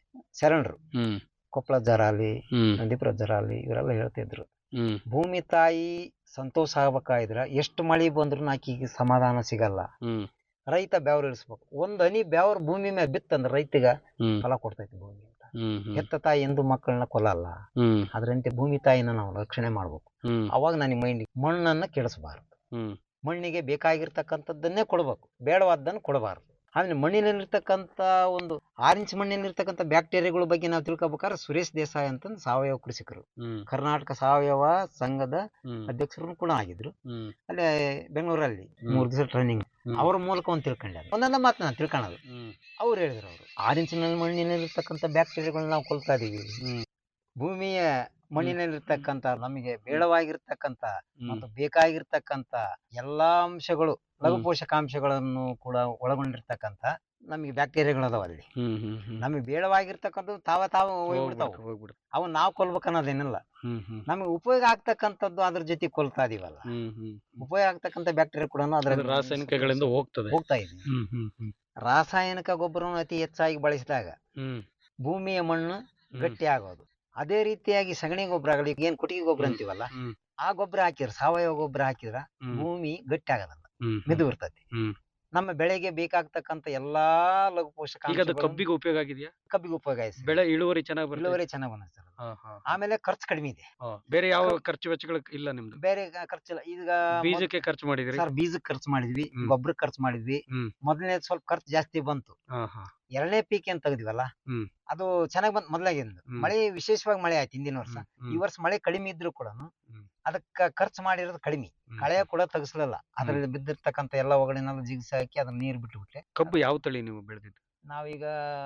ಶರಣರು ಹ್ಮ್ ಕೊಪ್ಪಳ ಜರ ಅಲ್ಲಿ ಹ್ಮ್ ನಂದಿಪುರ ಜರ ಅಲ್ಲಿ ಇವರೆಲ್ಲ ಹೇಳ್ತಿದ್ರು ಹ್ಮ್ ಭೂಮಿ ತಾಯಿ ಸಂತೋಷ ಆಗ್ಬೇಕಾದ್ರೆ ಎಷ್ಟು ಮಳೆ ಬಂದ್ರು ಆಕಿಗೆ ಸಮಾಧಾನ ಸಿಗಲ್ಲ ಹ್ಮ್ ರೈತ ಬೆವ್ರು ಇಳಿಸ್ಬೇಕು ಒಂದ್ ಹನಿ ಬೆವ್ರು ಭೂಮಿ ಮೇಲೆ ಬಿತ್ತಂದ್ರೆ ರೈತಗ ಹ್ಮ್ ಫಲ ಕೊಡ್ತೈತಿ ಭೂಮಿ ಅಂತ ಹ್ಮ್ ಹ್ಮ್ ಹೆತ್ತ ತಾಯಿ ಎಂದು ಮಕ್ಕಳನ್ನ ಕೊಲ್ಲಲ್ಲ ಹ್ಮ್ ಅದರಂತೆ ಭೂಮಿ ತಾಯಿನ ನಾವು ರಕ್ಷಣೆ ಮಾಡ್ಬೇಕು ಹ್ಮ್ ಅವಾಗ ನನಗೆ ಮೈಂಡ್ ಮಣ್ಣನ್ನ ಕೆಡಿಸಬಾರದು ಹ್ಮ್ ಮಣ್ಣಿಗೆ ಬೇಕಾಗಿರ್ತಕ್ಕಂಥದ್ದನ್ನೇ ಕೊಡ್ಬೇಕು ಬೇಡವಾದ್ದನ್ನು ಕೊಡಬಾರದು ಆಮೇಲೆ ಮಣ್ಣಿನಲ್ಲಿರ್ತಕ್ಕಂಥ ಒಂದು ಆರೆಂಜ್ ಮಣ್ಣಿನಲ್ಲಿರ್ತಕ್ಕಂಥ ಬ್ಯಾಕ್ಟೀರಿಯಾಗಳ ಬಗ್ಗೆ ನಾವು ತಿಳ್ಕೊಬೇಕಾದ್ರೆ ಸುರೇಶ್ ದೇಸಾಯಿ ಅಂತಂದು ಸಾವಯವ ಕೃಷಿಕರು ಹ್ಮ್ ಕರ್ನಾಟಕ ಸಾವಯವ ಸಂಘದ ಹ್ಮ್ ಅಧ್ಯಕ್ಷರು ಕೂಡ ಆಗಿದ್ರು ಹ್ಮ್ ಅಲ್ಲೇ ಬೆಂಗಳೂರಲ್ಲಿ ಹ್ಮ್. ಮೂರ್ ದಿವಸ ಟ್ರೈನಿಂಗ್ ಹ್ಮ್. ಅವ್ರ ಮೂಲಕ ಒಂದು ತಿಳ್ಕೊಂಡೆ ಒಂದೊಂದ ಮಾತು ನಾನು ತಿಳ್ಕೊಳ್ಳೋದು ಹ್ಮ್ ಅವ್ರು ಹೇಳಿದ್ರು ಅವರು ಆರೆಂಜಿನ ಮಣ್ಣಿನಲ್ಲಿರ್ತಕ್ಕಂಥ ಬ್ಯಾಕ್ಟೀರಿಯಾಗಳನ್ನ ನಾವು ಕೊಲ್ತಾ ಇದೀವಿ ಹ್ಮ್. ಭೂಮಿಯ ಮಣ್ಣಿನಲ್ಲಿರ್ತಕ್ಕಂಥ ನಮಗೆ ಬೇಡವಾಗಿರ್ತಕ್ಕಂಥ ಹ್ಮ್ ಮತ್ತು ಬೇಕಾಗಿರ್ತಕ್ಕಂಥ ಎಲ್ಲಾ ಅಂಶಗಳು ಲಘು ಹ್ಮ್. ಪೋಷಕಾಂಶಗಳನ್ನು ಕೂಡ ಒಳಗೊಂಡಿರ್ತಕ್ಕಂಥ ನಮಗೆ ಬ್ಯಾಕ್ಟೀರಿಯಾಗಳು ಅದಾವ ಅಲ್ಲಿ ಹ್ಮ್ ಹ್ಮ್ ಹ್ಮ್ ನಮಗೆ ಬೇಡವಾಗಿರ್ತಕ್ಕಂಥದ್ದು ತಾವ ತಾವು ಹೋಗ್ಬಿಡ್ತಾವ ಹೋಗ್ಬಿಟ್ಟು ಹೋಗ್ಬಿಟ್ಟು ಅವನ್ನ ನಾವು ಕೊಲ್ಬೇಕು ಅನ್ನೋದೇನಿಲ್ಲ ಹ್ಮ್ ಹ್ಮ್ ನಮಗೆ ಉಪಯೋಗ ಆಗ್ತಕ್ಕಂಥದ್ದು ಅದ್ರ ಜೊತೆ ಕೊಲ್ತಾ ಇದೀವಲ್ಲ ಹ್ಮ್ ಹ್ಮ್ ಉಪಯೋಗ ಆಗ್ತಕ್ಕಂಥ ಬ್ಯಾಕ್ಟೀರಿಯಾ ಕೂಡ ಅದು ಅದ್ರಲ್ಲಿ ರಾಸಾಯನಿಕಗಳಿಂದ ಹೋಗ್ತದೆ ಹೋಗ್ತಾ ಇದೆ ಹ್ಮ್ ಹ್ಮ್ ಹ್ಮ್ ರಾಸಾಯನಿಕ ಗೊಬ್ಬರವನ್ನು ಅತಿ ಹೆಚ್ಚಾಗಿ ಬಳಸಿದಾಗ ಹ್ಮ್ ಭೂಮಿಯ ಮಣ್ಣು ಹ್ಮ್. ಗಟ್ಟಿ ಆಗೋದು ಅದೇ ರೀತಿಯಾಗಿ ಸಗಣಿ ಗೊಬ್ಬರ ಆಗಲಿ ಏನ್ ಕೊಟ್ಟಿಗೆ ಗೊಬ್ಬರ ಹ್ಮ್. ಅಂತೀವಲ್ಲ ಹ್ಮ್. ಆ ಗೊಬ್ಬರ ಹಾಕಿದ್ರೆ ಸಾವಯವ ಗೊಬ್ಬರ ಹಾಕಿದ್ರ ಹ್ಮ್ ಭೂಮಿ ಗಟ್ಟಿ ಆಗಲ್ಲ ಹ್ಮ್ ಮೆದು ಇರ್ತೈತಿ ಹ್ಮ್. ನಮ್ಮ ಬೆಳೆಗೆ ಬೇಕಾಗ್ತಕ್ಕಂಥ ಎಲ್ಲಾ ಲಘು ಈಗ ಅದು ಪೋಷಕಾಂಶ ಕಬ್ಬಿಗೆ ಉಪಯೋಗ ಆಗಿದೆಯಾ ಕಬ್ಬಿಗೆ ಉಪಯೋಗ ಆಯ್ತು ಬೆಳೆ ಇಳುವರಿ ಚೆನ್ನಾಗಿ ಬರ್ತದೆ ಇಳುವರಿ ಚೆನ್ನಾಗಿ ಬಂದ ಸರ್ ಹಾ, ಹಾ, ಹಾ. ಆಮೇಲೆ ಖರ್ಚು ಕಡಿಮೆ ಇದೆ ಹಾ. ಬೇರೆ ಯಾವ ಖರ್ಚು ವೆಚ್ಚಗಳು ಇಲ್ಲ ನಿಮ್ದು ಬೇರೆ ಗ- ಖರ್ಚಿಲ್ಲ ಈಗ ಬೀಜಕ್ಕೆ ಖರ್ಚು ಮಾಡಿದ್ರಿ ಸರ್ ಬೀಜಕ್ಕೆ ಖರ್ಚು ಮಾಡಿದ್ವಿ ಹ್ಮ್. ಗೊಬ್ಬರಕ್ಕೆ ಖರ್ಚು ಮಾಡಿದ್ವಿ ಹ್ಮ್. ಮೊದಲನೇ ಸ್ವಲ್ಪ ಖರ್ಚು ಜಾಸ್ತಿ ಬಂತು ಹಾ ಹಾ ಎರಡನೇ ಪೀಕ್ ಏನ್ ತೆಗ್ದಿವಲ್ಲ ಹ್ಮ್. ಅದು ಚೆನ್ನಾಗಿ ಬಂತು ಮೊದಲಾಗಿಂದ ಹ್ಮ್. ಮಳೆ ವಿಶೇಷವಾಗಿ ಮಳೆ ಆಯ್ತು ಹಿಂದಿನ ವರ್ಷ ಹ್ಮ್, ಈ ವರ್ಷ ಮಳೆ ಕಡಿಮೆ ಇದ್ರು ಕೂಡ ಹ್ಮ್. ಅದಕ್ಕ ಖರ್ಚು ಮಾಡಿರೋದು ಕಡಿಮೆ ಹ್ಮ್. ಕಳೆ ಕೂಡ ತೆಗಿಸ್ಲಿಲ್ಲ ಅದ್ರಲ್ಲಿ ಬಿದ್ದಿರ್ತಕ್ಕಂಥ ಎಲ್ಲ ಒಗಣಿನೆಲ್ಲ ಜಿಗಿಸಿ ಹಾಕಿ ಅದನ್ನ ನೀರ್ ಬಿಟ್ಟು ಬಿಟ್ರೆ ಕಬ್ಬು ಯಾವ ತಳಿ ನೀವು ಬೆಳೆದಿದ್ದು ನಾವೀಗ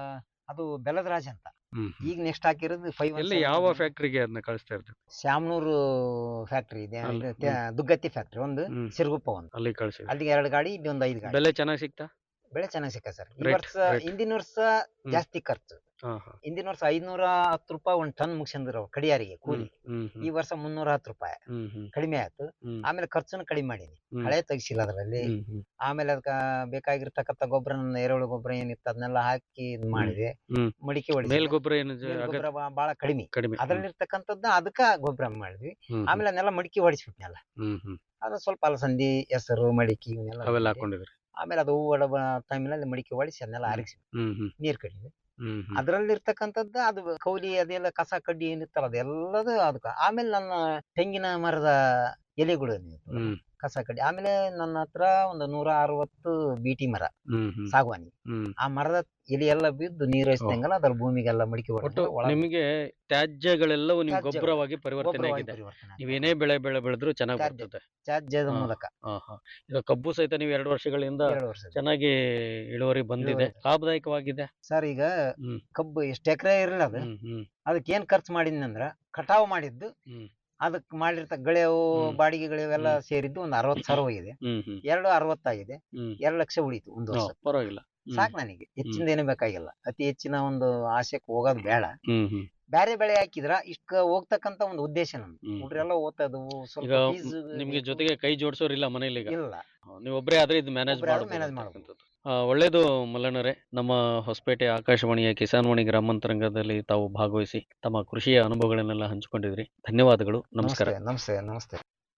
ಅದು ಬೆಲ್ಲದ ರಾಜ ಅಂತ ಹ್ಮ್ ಈಗ ನೆಕ್ಸ್ಟ್ ಹಾಕಿರೋದು ಫೈವ್ ಎಲ್ಲಿ ಯಾವ ಫ್ಯಾಕ್ಟರಿಗೆ ಅದನ್ನ ಕಳಿಸ್ತಾ ಇರ್ತೀವಿ ಶ್ಯಾಮನೂರು ಫ್ಯಾಕ್ಟ್ರಿ ಇದೆ ಅಲ್ಲ, ಇದು ತೆ- ದುಗ್ಗತ್ತಿ ಫ್ಯಾಕ್ಟ್ರಿ ಒಂದು ಹ್ಮ್. ಸಿರುಗುಪ್ಪ ಒಂದು ಅಲ್ಲಿ ಕಳಿಸಿ ಅಲ್ಲಿಗೆ ಎರಡು ಗಾಡಿ ಇಲ್ಲಿ ಒಂದು ಐದು ಗಾಡಿ ಬೆಲೆ ಚೆನ್ನಾಗಿ ಸಿಗ್ತಾ ಬೆಳೆ ಚೆನ್ನಾಗಿ ಸಿಕ್ಕ ಸರ್ ಈ Rate, ವರ್ಷ rate. ಹಿಂದಿನ ವರ್ಷ ಜಾಸ್ತಿ ಖರ್ಚು ಹಾ ಹಾ ಹಿಂದಿನ ವರ್ಷ ಐದ್ನೂರ ಹತ್ತು ರೂಪಾಯಿ ಒಂದ್ ಟನ್ ಮುಗಿಸಿದ್ರು ಕಡಿಯಾರಿಗೆ ಕೂಲಿ ಹ್ಮ್ ಹ್ಮ್ ಈ ವರ್ಷ ಮುನ್ನೂರ ಹತ್ತು ರೂಪಾಯಿ ಹ್ಮ್ ಹ್ಮ್ ಕಡಿಮೆ ಆಯ್ತು ಹ್ಮ್ ಆಮೇಲೆ ಖರ್ಚುನು ಕಡಿಮೆ ಮಾಡೀನಿ ಹ್ಮ್. ಹಳೆ ತೆಗಿಸಿಲ್ಲ ಅದರಲ್ಲಿ ಹ್ಮ್ ಹ್ಮ್ ಆಮೇಲೆ ಅದಕ್ಕ ಬೇಕಾಗಿರ್ತಕ್ಕಂಥ ಗೊಬ್ಬರ ನನ್ನ ಎರೆಹುಳು ಗೊಬ್ಬರ ಏನಿತ್ತು ಅದನ್ನೆಲ್ಲ ಹಾಕಿ ಇದ್ ಮಾಡಿದೆ ಹ್ಮ್. ಮಡಿಕೆ ಹೊಡಿಸಿ ಮೇಲ್ ಗೊಬ್ಬರ ಏನು ಜ- ಅಗತ್ಯ ಗೊಬ್ಬರ ಬಹಳ ಕಡಿಮೆ ಕಡಿಮೆ ಅದ್ರಲ್ಲಿರ್ತಕ್ಕಂಥದ್ದು ಅದಕ್ಕ ಗೊಬ್ಬರ ಮಾಡಿದ್ವಿ ಹ್ಮ್, ಆಮೇಲೆ ಅದನ್ನೆಲ್ಲ ಮಡಿಕೆ ಹೊಡಿಸ್ಬಿಟ್ನಲ್ಲ ಹ್ಮ್ ಹ್ಮ್ ಅದು ಸ್ವಲ್ಪ ಅಲಸಂದಿ ಹೆಸರು ಮಡಿಕೆ ಇವನ್ನೆಲ್ಲ ಅವೆಲ್ಲ ಹಾಕಿದ್ವಿ. ಹಾಕೊಂಡಿದ್ರಿ ಆಮೇಲೆ ಅದು ಹೂ ಒಡ ಟೈಮಿನಲ್ಲಿ ಮಡಿಕೆ ಹೊಡಿಸಿ ಅದನ್ನೆಲ್ಲ ಹ್ಮ್. ಆರಿಸಿ ಹ್ಮ್ ಹ್ಮ್ ನೀರ್ ಕಡಿಮೆ ಹ್ಮ್ ಹ್ಮ್ ಅದ್ರಲ್ಲಿರ್ತಕ್ಕಂಥದ್ದು ಅದು ಕೌಲಿ ಅದೆಲ್ಲ ಕಸ ಕಡ್ಡಿ ಏನಿತ್ತಲ್ಲ ಅದೆಲ್ಲದು ಅದಕ್ಕೆ ಆಮೇಲೆ ನನ್ನ ತೆಂಗಿನ ಮರದ ಎಲೆಗಳು ಹ್ಮ್ ಕಸ ಕಡ್ಡಿ ಆಮೇಲೆ ನನ್ನ ಹತ್ರ ಒಂದು ನೂರ ಅರವತ್ತು ಬೀಟಿ ಮರ ಹ್ಮ್ ಹ್ಮ್ ಸಾಗವಾನಿ ಹ್ಮ್ ಆ ಮರದ ಎಲೆ ಎಲ್ಲ ಬಿದ್ದು ನೀರು ಹರಿಸಿದಂಗೆಲ್ಲ ಅದ್ರ ಭೂಮಿಗೆಲ್ಲ ಮಡಿಕೆ ಒಟ್ಟು ಹೊಡೆದು ಒಳಗೆ ನಿಮಗೆ ತ್ಯಾಜ್ಯಗಳೆಲ್ಲವೂ ನಿಮ್ ತ್ಯಾಜ್ಯ- ಗೊಬ್ಬರವಾಗಿ ಪರಿವರ್ತನೆ ಗೊಬ್ಬರವಾಗಿ ಆಗಿದೆ ಪರಿವರ್ತನೆ ಆಗಿದೆ. ನೀವೇನೇ ಬೆಳೆ ಬೆಳೆ ಬೆಳೆದ್ರು ಚೆನ್ನಾಗಿ ತ್ಯಾಜ್ಯ. ಬರ್ತದೆ ತ್ಯಾಜ್ಯದ ಹಾ. ಮೂಲಕ ಹಾ ಹಾ ಈಗ ಕಬ್ಬು ಸಹಿತ ನೀವು ಎರಡು ವರ್ಷಗಳಿಂದ ಎರಡು ವರ್ಷ ಚೆನ್ನಾಗಿ ಇಳುವರಿ ಬಂದಿದೆ ಇಳುವರಿ. ಲಾಭದಾಯಕವಾಗಿದೆ ಸರ್ ಈಗ ಹ್ಮ್. ಕಬ್ಬು ಎಷ್ಟು ಎಕರೆ ಇರಲಿಲ್ಲ ಅದು ಹ್ಮ್ ಹ್ಮ್ ಅದಕ್ಕೆ ಏನ್ ಖರ್ಚು ಮಾಡಿದ್ನಂದ್ರ ಕಟಾವು ಮಾಡಿದ್ದು ಹ್ಮ್. ಅದಕ್ಕೆ ಮಾಡಿರ್ತ ಗಳೆವು ಹ್ಮ್. ಬಾಡಿಗೆ ಗಳೆವೆಲ್ಲ ಹ್ಮ್. ಸೇರಿದ್ದು ಒಂದು ಅರವತ್ತು ಸಾವಿರ ಹೋಗಿದೆ ಹ್ಮ್ ಹ್ಮ್ ಎರಡು ಅರವತ್ತಾಗಿದೆ ಹ್ಮ್ ಎರಡು ಲಕ್ಷ ಉಳಿತು ಒಂದು ಹಾ, ವರ್ಷ ಪರವಾಗಿಲ್ಲ ಹ್ಮ್. ಸಾಕು ನನಗೆ ಹೆಚ್ಚಿಂದ ಏನು ಬೇಕಾಗಿಲ್ಲ ಅತಿ ಹೆಚ್ಚಿನ ಒಂದು ಆಸೆಕ್ ಹೋಗೋದು ಬೇಡ ಹ್ಮ್ ಹ್ಮ್ ಬೇರೆ ಬೆಳೆ ಹಾಕಿದ್ರ ಇಷ್ಟ ಹೋಗ್ತಕ್ಕಂತ ಒಂದು ಉದ್ದೇಶ ನಮ್ದು ಹ್ಮ್. ಹುಡ್ರೆಲ್ಲ ಓದ್ತದು ಸ್ವಲ್ಪ ಈಗ fees ನಿಮ್ಗೆ ಬೇಕು. ಜೊತೆಗೆ ಕೈ ಜೋಡಿಸೋರಿಲ್ಲ ಮನೇಲಿ ಈಗ ಇಲ್ಲ ನೀವು ಒಬ್ಬರೇ ಆದ್ರೆ ಇದು ಮ್ಯಾನೇಜ್ ಒಬ್ರೇ ಆದ್ರೆ ಮಾಡಬಹುದು manage ಮಾಡ್ಬೋದು. ಒಳ್ಳೇದು ಮಲ್ಲಣ್ಣರೇ ನಮ್ಮ ಹೊಸಪೇಟೆ ಆಕಾಶವಾಣಿಯ ಕಿಸಾನ್ವಾಣಿ ಗ್ರಾಮಾಂತರಂಗದಲ್ಲಿ ತಾವು ಭಾಗವಹಿಸಿ ತಮ್ಮ ಕೃಷಿಯ ಅನುಭವಗಳನ್ನೆಲ್ಲ ಹಂಚಿಕೊಂಡಿದ್ರಿ ಧನ್ಯವಾದಗಳು ನಮಸ್ಕಾರ ನಮಸ್ತೆ ನಮಸ್ತೆ ನಮಸ್ತೆ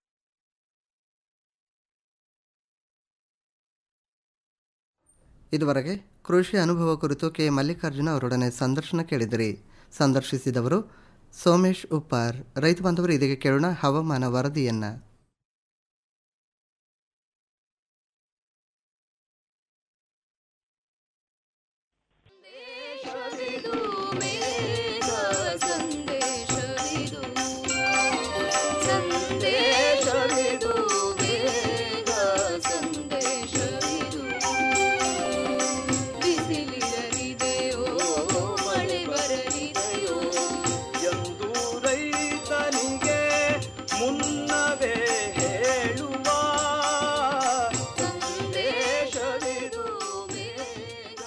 ಇದುವರೆಗೆ ಕೃಷಿ ಅನುಭವ ಕುರಿತು ಕೆ ಮಲ್ಲಿಕಾರ್ಜುನ ಅವರೊಡನೆ ಸಂದರ್ಶನ ಕೇಳಿದಿರಿ ಸಂದರ್ಶಿಸಿದವರು ಸೋಮೇಶ್ ಉಪ್ಪಾರ್ ರೈತ ಬಾಂಧವರು ಇದೀಗ ಕೇಳೋಣ ಹವಾಮಾನ ವರದಿಯನ್ನ ಸಂದೇಶವಿದು ಮೇಘ ಸಂದೇಶವಿದು ಸಂದೇಶವಿದು ಮೇಘ ಸಂದೇಶವಿದು ಬಿಸಿಲಿರಲಿದೆಯೋ ಮಳೆ ಬರಲಿದೆಯೋ ಎಂದು ರೈತನಿಗೆ ಮುನ್ನವೇ ಹೇಳುವ ಸಂದೇಶವಿದು ಮೇಘ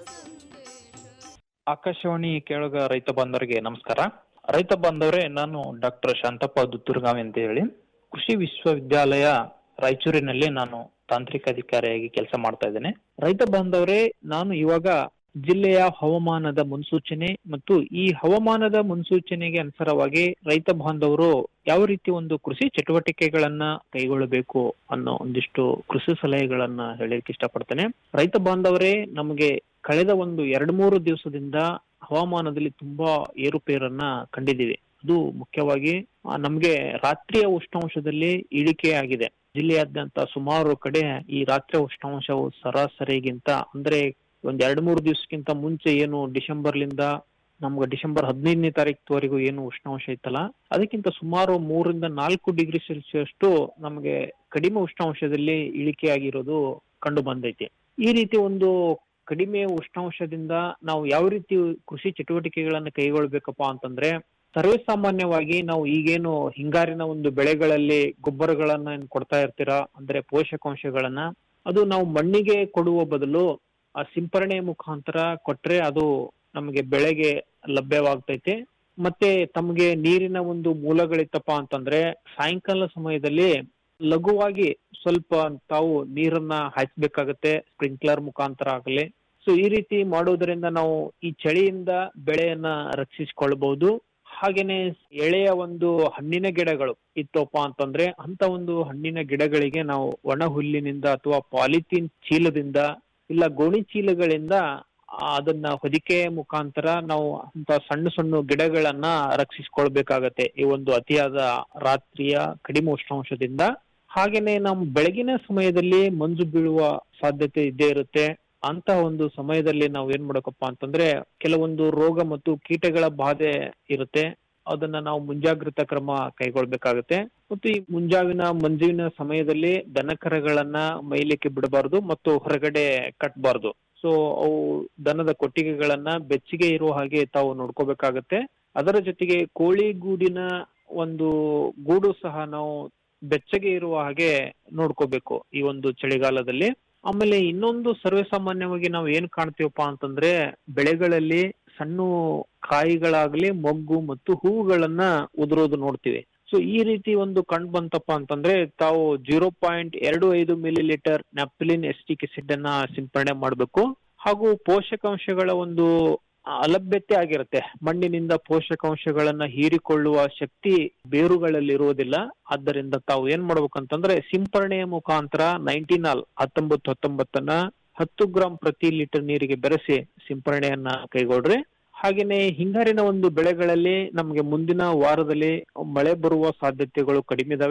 ಸಂದೇಶ ಆಕಾಶವಾಣಿ ಕೇಳುಗ ರೈತ ಬಾಂಧವರಿಗೆ ನಮಸ್ಕಾರ ರೈತ ಬಾಂಧವರೇ ನಾನು ಡಾಕ್ಟರ್ ಶಾಂತಪ್ಪ ದುತ್ತೂರ್ಗಾವಿ ಅಂತ ಹೇಳಿ ಕೃಷಿ ವಿಶ್ವವಿದ್ಯಾಲಯ ರಾಯಚೂರಿನಲ್ಲಿ ನಾನು ತಾಂತ್ರಿಕ ಅಧಿಕಾರಿಯಾಗಿ ಕೆಲಸ ಮಾಡ್ತಾ ಇದ್ದೇನೆ ರೈತ ಬಾಂಧವರೇ ನಾನು ಇವಾಗ ಜಿಲ್ಲೆಯ ಹವಾಮಾನದ ಮುನ್ಸೂಚನೆ ಮತ್ತು ಈ ಹವಾಮಾನದ ಮುನ್ಸೂಚನೆಗೆ ಅನುಸಾರವಾಗಿ ರೈತ ಬಾಂಧವರು ಯಾವ ರೀತಿ ಒಂದು ಕೃಷಿ ಚಟುವಟಿಕೆಗಳನ್ನ ಕೈಗೊಳ್ಳಬೇಕು ಅನ್ನೋ ಒಂದಿಷ್ಟು ಕೃಷಿ ಸಲಹೆಗಳನ್ನ ಹೇಳಲಿಕ್ಕೆ ಇಷ್ಟಪಡ್ತೇನೆ ರೈತ ಬಾಂಧವರೇ ನಮಗೆ ಕಳೆದ ಒಂದು ಎರಡು ಮೂರು ದಿವಸದಿಂದ ಹವಾಮಾನದಲ್ಲಿ ತುಂಬಾ ಏರುಪೇರನ್ನ ಕಂಡಿದ್ದೀವಿ ಅದು ಮುಖ್ಯವಾಗಿ ಆ, ನಮ್ಗೆ ರಾತ್ರಿಯ ಉಷ್ಣಾಂಶದಲ್ಲಿ ಇಳಿಕೆ ಆಗಿದೆ ಜಿಲ್ಲೆಯಾದ್ಯಂತ ಸುಮಾರು ಕಡೆ ಈ ರಾತ್ರಿಯ ಉಷ್ಣಾಂಶವು ಸರಾಸರಿಗಿಂತ ಅಂದ್ರೆ ಒಂದ್ ಎರಡ್ ಮೂರು ದಿವಸಕ್ಕಿಂತ ಮುಂಚೆ ಏನು ಡಿಸೆಂಬರ್ಲಿಂದ ನಮ್ಗೆ ಡಿಸೆಂಬರ್ ಹದಿನೈದನೇ ತಾರೀಕುವರೆಗೂ ಏನು ಉಷ್ಣಾಂಶ ಇತ್ತಲ್ಲ ಅದಕ್ಕಿಂತ ಸುಮಾರು ಮೂರರಿಂದ ನಾಲ್ಕು ಡಿಗ್ರಿ ಸೆಲ್ಸಿಯಸ್ ನಮಗೆ ಕಡಿಮೆ ಉಷ್ಣಾಂಶದಲ್ಲಿ ಇಳಿಕೆ ಆಗಿರೋದು ಕಂಡು ಬಂದೈತಿ ಈ ರೀತಿ ಒಂದು ಕಡಿಮೆ ಉಷ್ಣಾಂಶದಿಂದ ನಾವು ಯಾವ ರೀತಿ ಕೃಷಿ ಚಟುವಟಿಕೆಗಳನ್ನು ಕೈಗೊಳ್ಬೇಕಪ್ಪ ಅಂತಂದ್ರೆ ಸರ್ವೇ ಸಾಮಾನ್ಯವಾಗಿ ನಾವು ಈಗೇನು ಹಿಂಗಾರಿನ ಒಂದು ಬೆಳೆಗಳಲ್ಲಿ ಗೊಬ್ಬರಗಳನ್ನ ಏನ್ ಕೊಡ್ತಾ ಇರ್ತೀರಾ ಅಂದ್ರೆ ಪೋಷಕಾಂಶಗಳನ್ನ ಅದು ನಾವು ಮಣ್ಣಿಗೆ ಕೊಡುವ ಬದಲು ಆ ಸಿಂಪರಣೆ ಮುಖಾಂತರ ಕೊಟ್ರೆ ಅದು ನಮಗೆ ಬೆಳೆಗೆ ಲಭ್ಯವಾಗ್ತೈತೆ ಮತ್ತೆ ತಮಗೆ ನೀರಿನ ಒಂದು ಮೂಲಗಳಿತ್ತಪ್ಪ ಅಂತಂದ್ರೆ ಸಾಯಂಕಾಲ ಸಮಯದಲ್ಲಿ ಲಘುವಾಗಿ ಸ್ವಲ್ಪ ತಾವು ನೀರನ್ನ ಹಾಯಿಸ್ಬೇಕಾಗತ್ತೆ ಸ್ಪ್ರಿಂಕ್ಲರ್ ಮುಖಾಂತರ ಆಗಲಿ ಸೊ ಈ ರೀತಿ ಮಾಡೋದ್ರಿಂದ ನಾವು ಈ ಚಳಿಯಿಂದ ಬೆಳೆಯನ್ನ ರಕ್ಷಿಸಿಕೊಳ್ಬಹುದು ಹಾಗೇನೆ ಎಳೆಯ ಒಂದು ಹಣ್ಣಿನ ಗಿಡಗಳು ಇತ್ತಪ್ಪ ಅಂತಂದ್ರೆ ಅಂತ ಒಂದು ಹಣ್ಣಿನ ಗಿಡಗಳಿಗೆ ನಾವು ಒಣ ಹುಲ್ಲಿನಿಂದ ಅಥವಾ ಪಾಲಿಥೀನ್ ಚೀಲದಿಂದ ಇಲ್ಲ ಗೋಣಿ ಚೀಲಗಳಿಂದ ಆ, ಅದನ್ನ ಹೊದಿಕೆ ಮುಖಾಂತರ ನಾವು ಅಂತ ಸಣ್ಣ ಸಣ್ಣ ಗಿಡಗಳನ್ನ ರಕ್ಷಿಸಿಕೊಳ್ಬೇಕಾಗತ್ತೆ ಈ ಒಂದು ಅತಿಯಾದ ರಾತ್ರಿಯ ಕಡಿಮೆ ಉಷ್ಣಾಂಶದಿಂದ ಹಾಗೇನೆ ನಮ್ಮ ಬೆಳಗಿನ ಸಮಯದಲ್ಲಿ ಮಂಜು ಬೀಳುವ ಸಾಧ್ಯತೆ ಇದ್ದೇ ಇರುತ್ತೆ ಅಂತ ಒಂದು ಸಮಯದಲ್ಲಿ ನಾವು ಏನ್ ಮಾಡಬೇಕಪ್ಪ ಅಂತಂದ್ರೆ ಕೆಲವೊಂದು ರೋಗ ಮತ್ತು ಕೀಟಗಳ ಬಾಧೆ ಇರುತ್ತೆ ಅದನ್ನ ನಾವು ಮುಂಜಾಗ್ರತಾ ಕ್ರಮ ಕೈಗೊಳ್ಬೇಕಾಗುತ್ತೆ ಮತ್ತು ಈ ಮುಂಜಾವಿನ ಮಂಜುವಿನ ಸಮಯದಲ್ಲಿ ದನಕರಗಳನ್ನ ಮೈಲಿಕ್ಕೆ ಬಿಡಬಾರದು ಮತ್ತು ಹೊರಗಡೆ ಕಟ್ಟಬಾರ್ದು ಸೊ ಅವು ದನದ ಕೊಟ್ಟಿಗೆಗಳನ್ನ ಬೆಚ್ಚಗೆ ಇರುವ ಹಾಗೆ ತಾವು ನೋಡ್ಕೋಬೇಕಾಗತ್ತೆ ಅದರ ಜೊತೆಗೆ ಕೋಳಿ ಗೂಡಿನ ಒಂದು ಗೂಡು ಸಹ ನಾವು ಬೆಚ್ಚಗೆ ಇರುವ ಹಾಗೆ ನೋಡ್ಕೋಬೇಕು ಈ ಒಂದು ಚಳಿಗಾಲದಲ್ಲಿ ಆಮೇಲೆ ಇನ್ನೊಂದು ಸರ್ವೇ ಸಾಮಾನ್ಯವಾಗಿ ನಾವು ಏನ್ ಕಾಣ್ತೀವಪ್ಪ ಅಂತಂದ್ರೆ ಬೆಳೆಗಳಲ್ಲಿ ಸಣ್ಣ ಕಾಯಿಗಳಾಗ್ಲಿ ಮೊಗ್ಗು ಮತ್ತು ಹೂವುಗಳನ್ನ ಉದುರೋದು ನೋಡ್ತೀವಿ ಸೊ ಈ ರೀತಿ ಒಂದು ಕಂಡು ಬಂತಪ್ಪ ಅಂತಂದ್ರೆ ತಾವು ಜೀರೋ ಪಾಯಿಂಟ್ ಎರಡು ಐದು millilitre naphthalene acetic acid ಅನ್ನ ಸಿಂಪರಣೆ ಮಾಡಬೇಕು ಹಾಗೂ ಪೋಷಕಾಂಶಗಳ ಒಂದು ಅಲಭ್ಯತೆ ಆಗಿರುತ್ತೆ ಮಣ್ಣಿನಿಂದ ಪೋಷಕಾಂಶಗಳನ್ನ ಹೀರಿಕೊಳ್ಳುವ ಶಕ್ತಿ ಬೇರುಗಳಲ್ಲಿ ಇರುವುದಿಲ್ಲ ಆದ್ದರಿಂದ ತಾವು ಏನ್ ಮಾಡ್ಬೇಕಂತಂದ್ರೆ ಸಿಂಪರಣೆಯ ಮುಖಾಂತರ ನೈನ್ಟೀನಾಲ್ ಹತ್ತೊಂಬತ್ತು ಹತ್ತೊಂಬತ್ತನ್ನ ಹತ್ತು ಗ್ರಾಂ ಪ್ರತಿ ಲೀಟರ್ ನೀರಿಗೆ ಬೆರೆಸಿ ಸಿಂಪರಣೆಯನ್ನ ಕೈಗೊಳ್ರಿ ಹಾಗೇನೆ ಹಿಂಗಾರಿನ ಒಂದು ಬೆಳೆಗಳಲ್ಲಿ ನಮಗೆ ಮುಂದಿನ ವಾರದಲ್ಲಿ ಮಳೆ ಬರುವ ಸಾಧ್ಯತೆಗಳು ಕಡಿಮೆ ಇದಾವೆ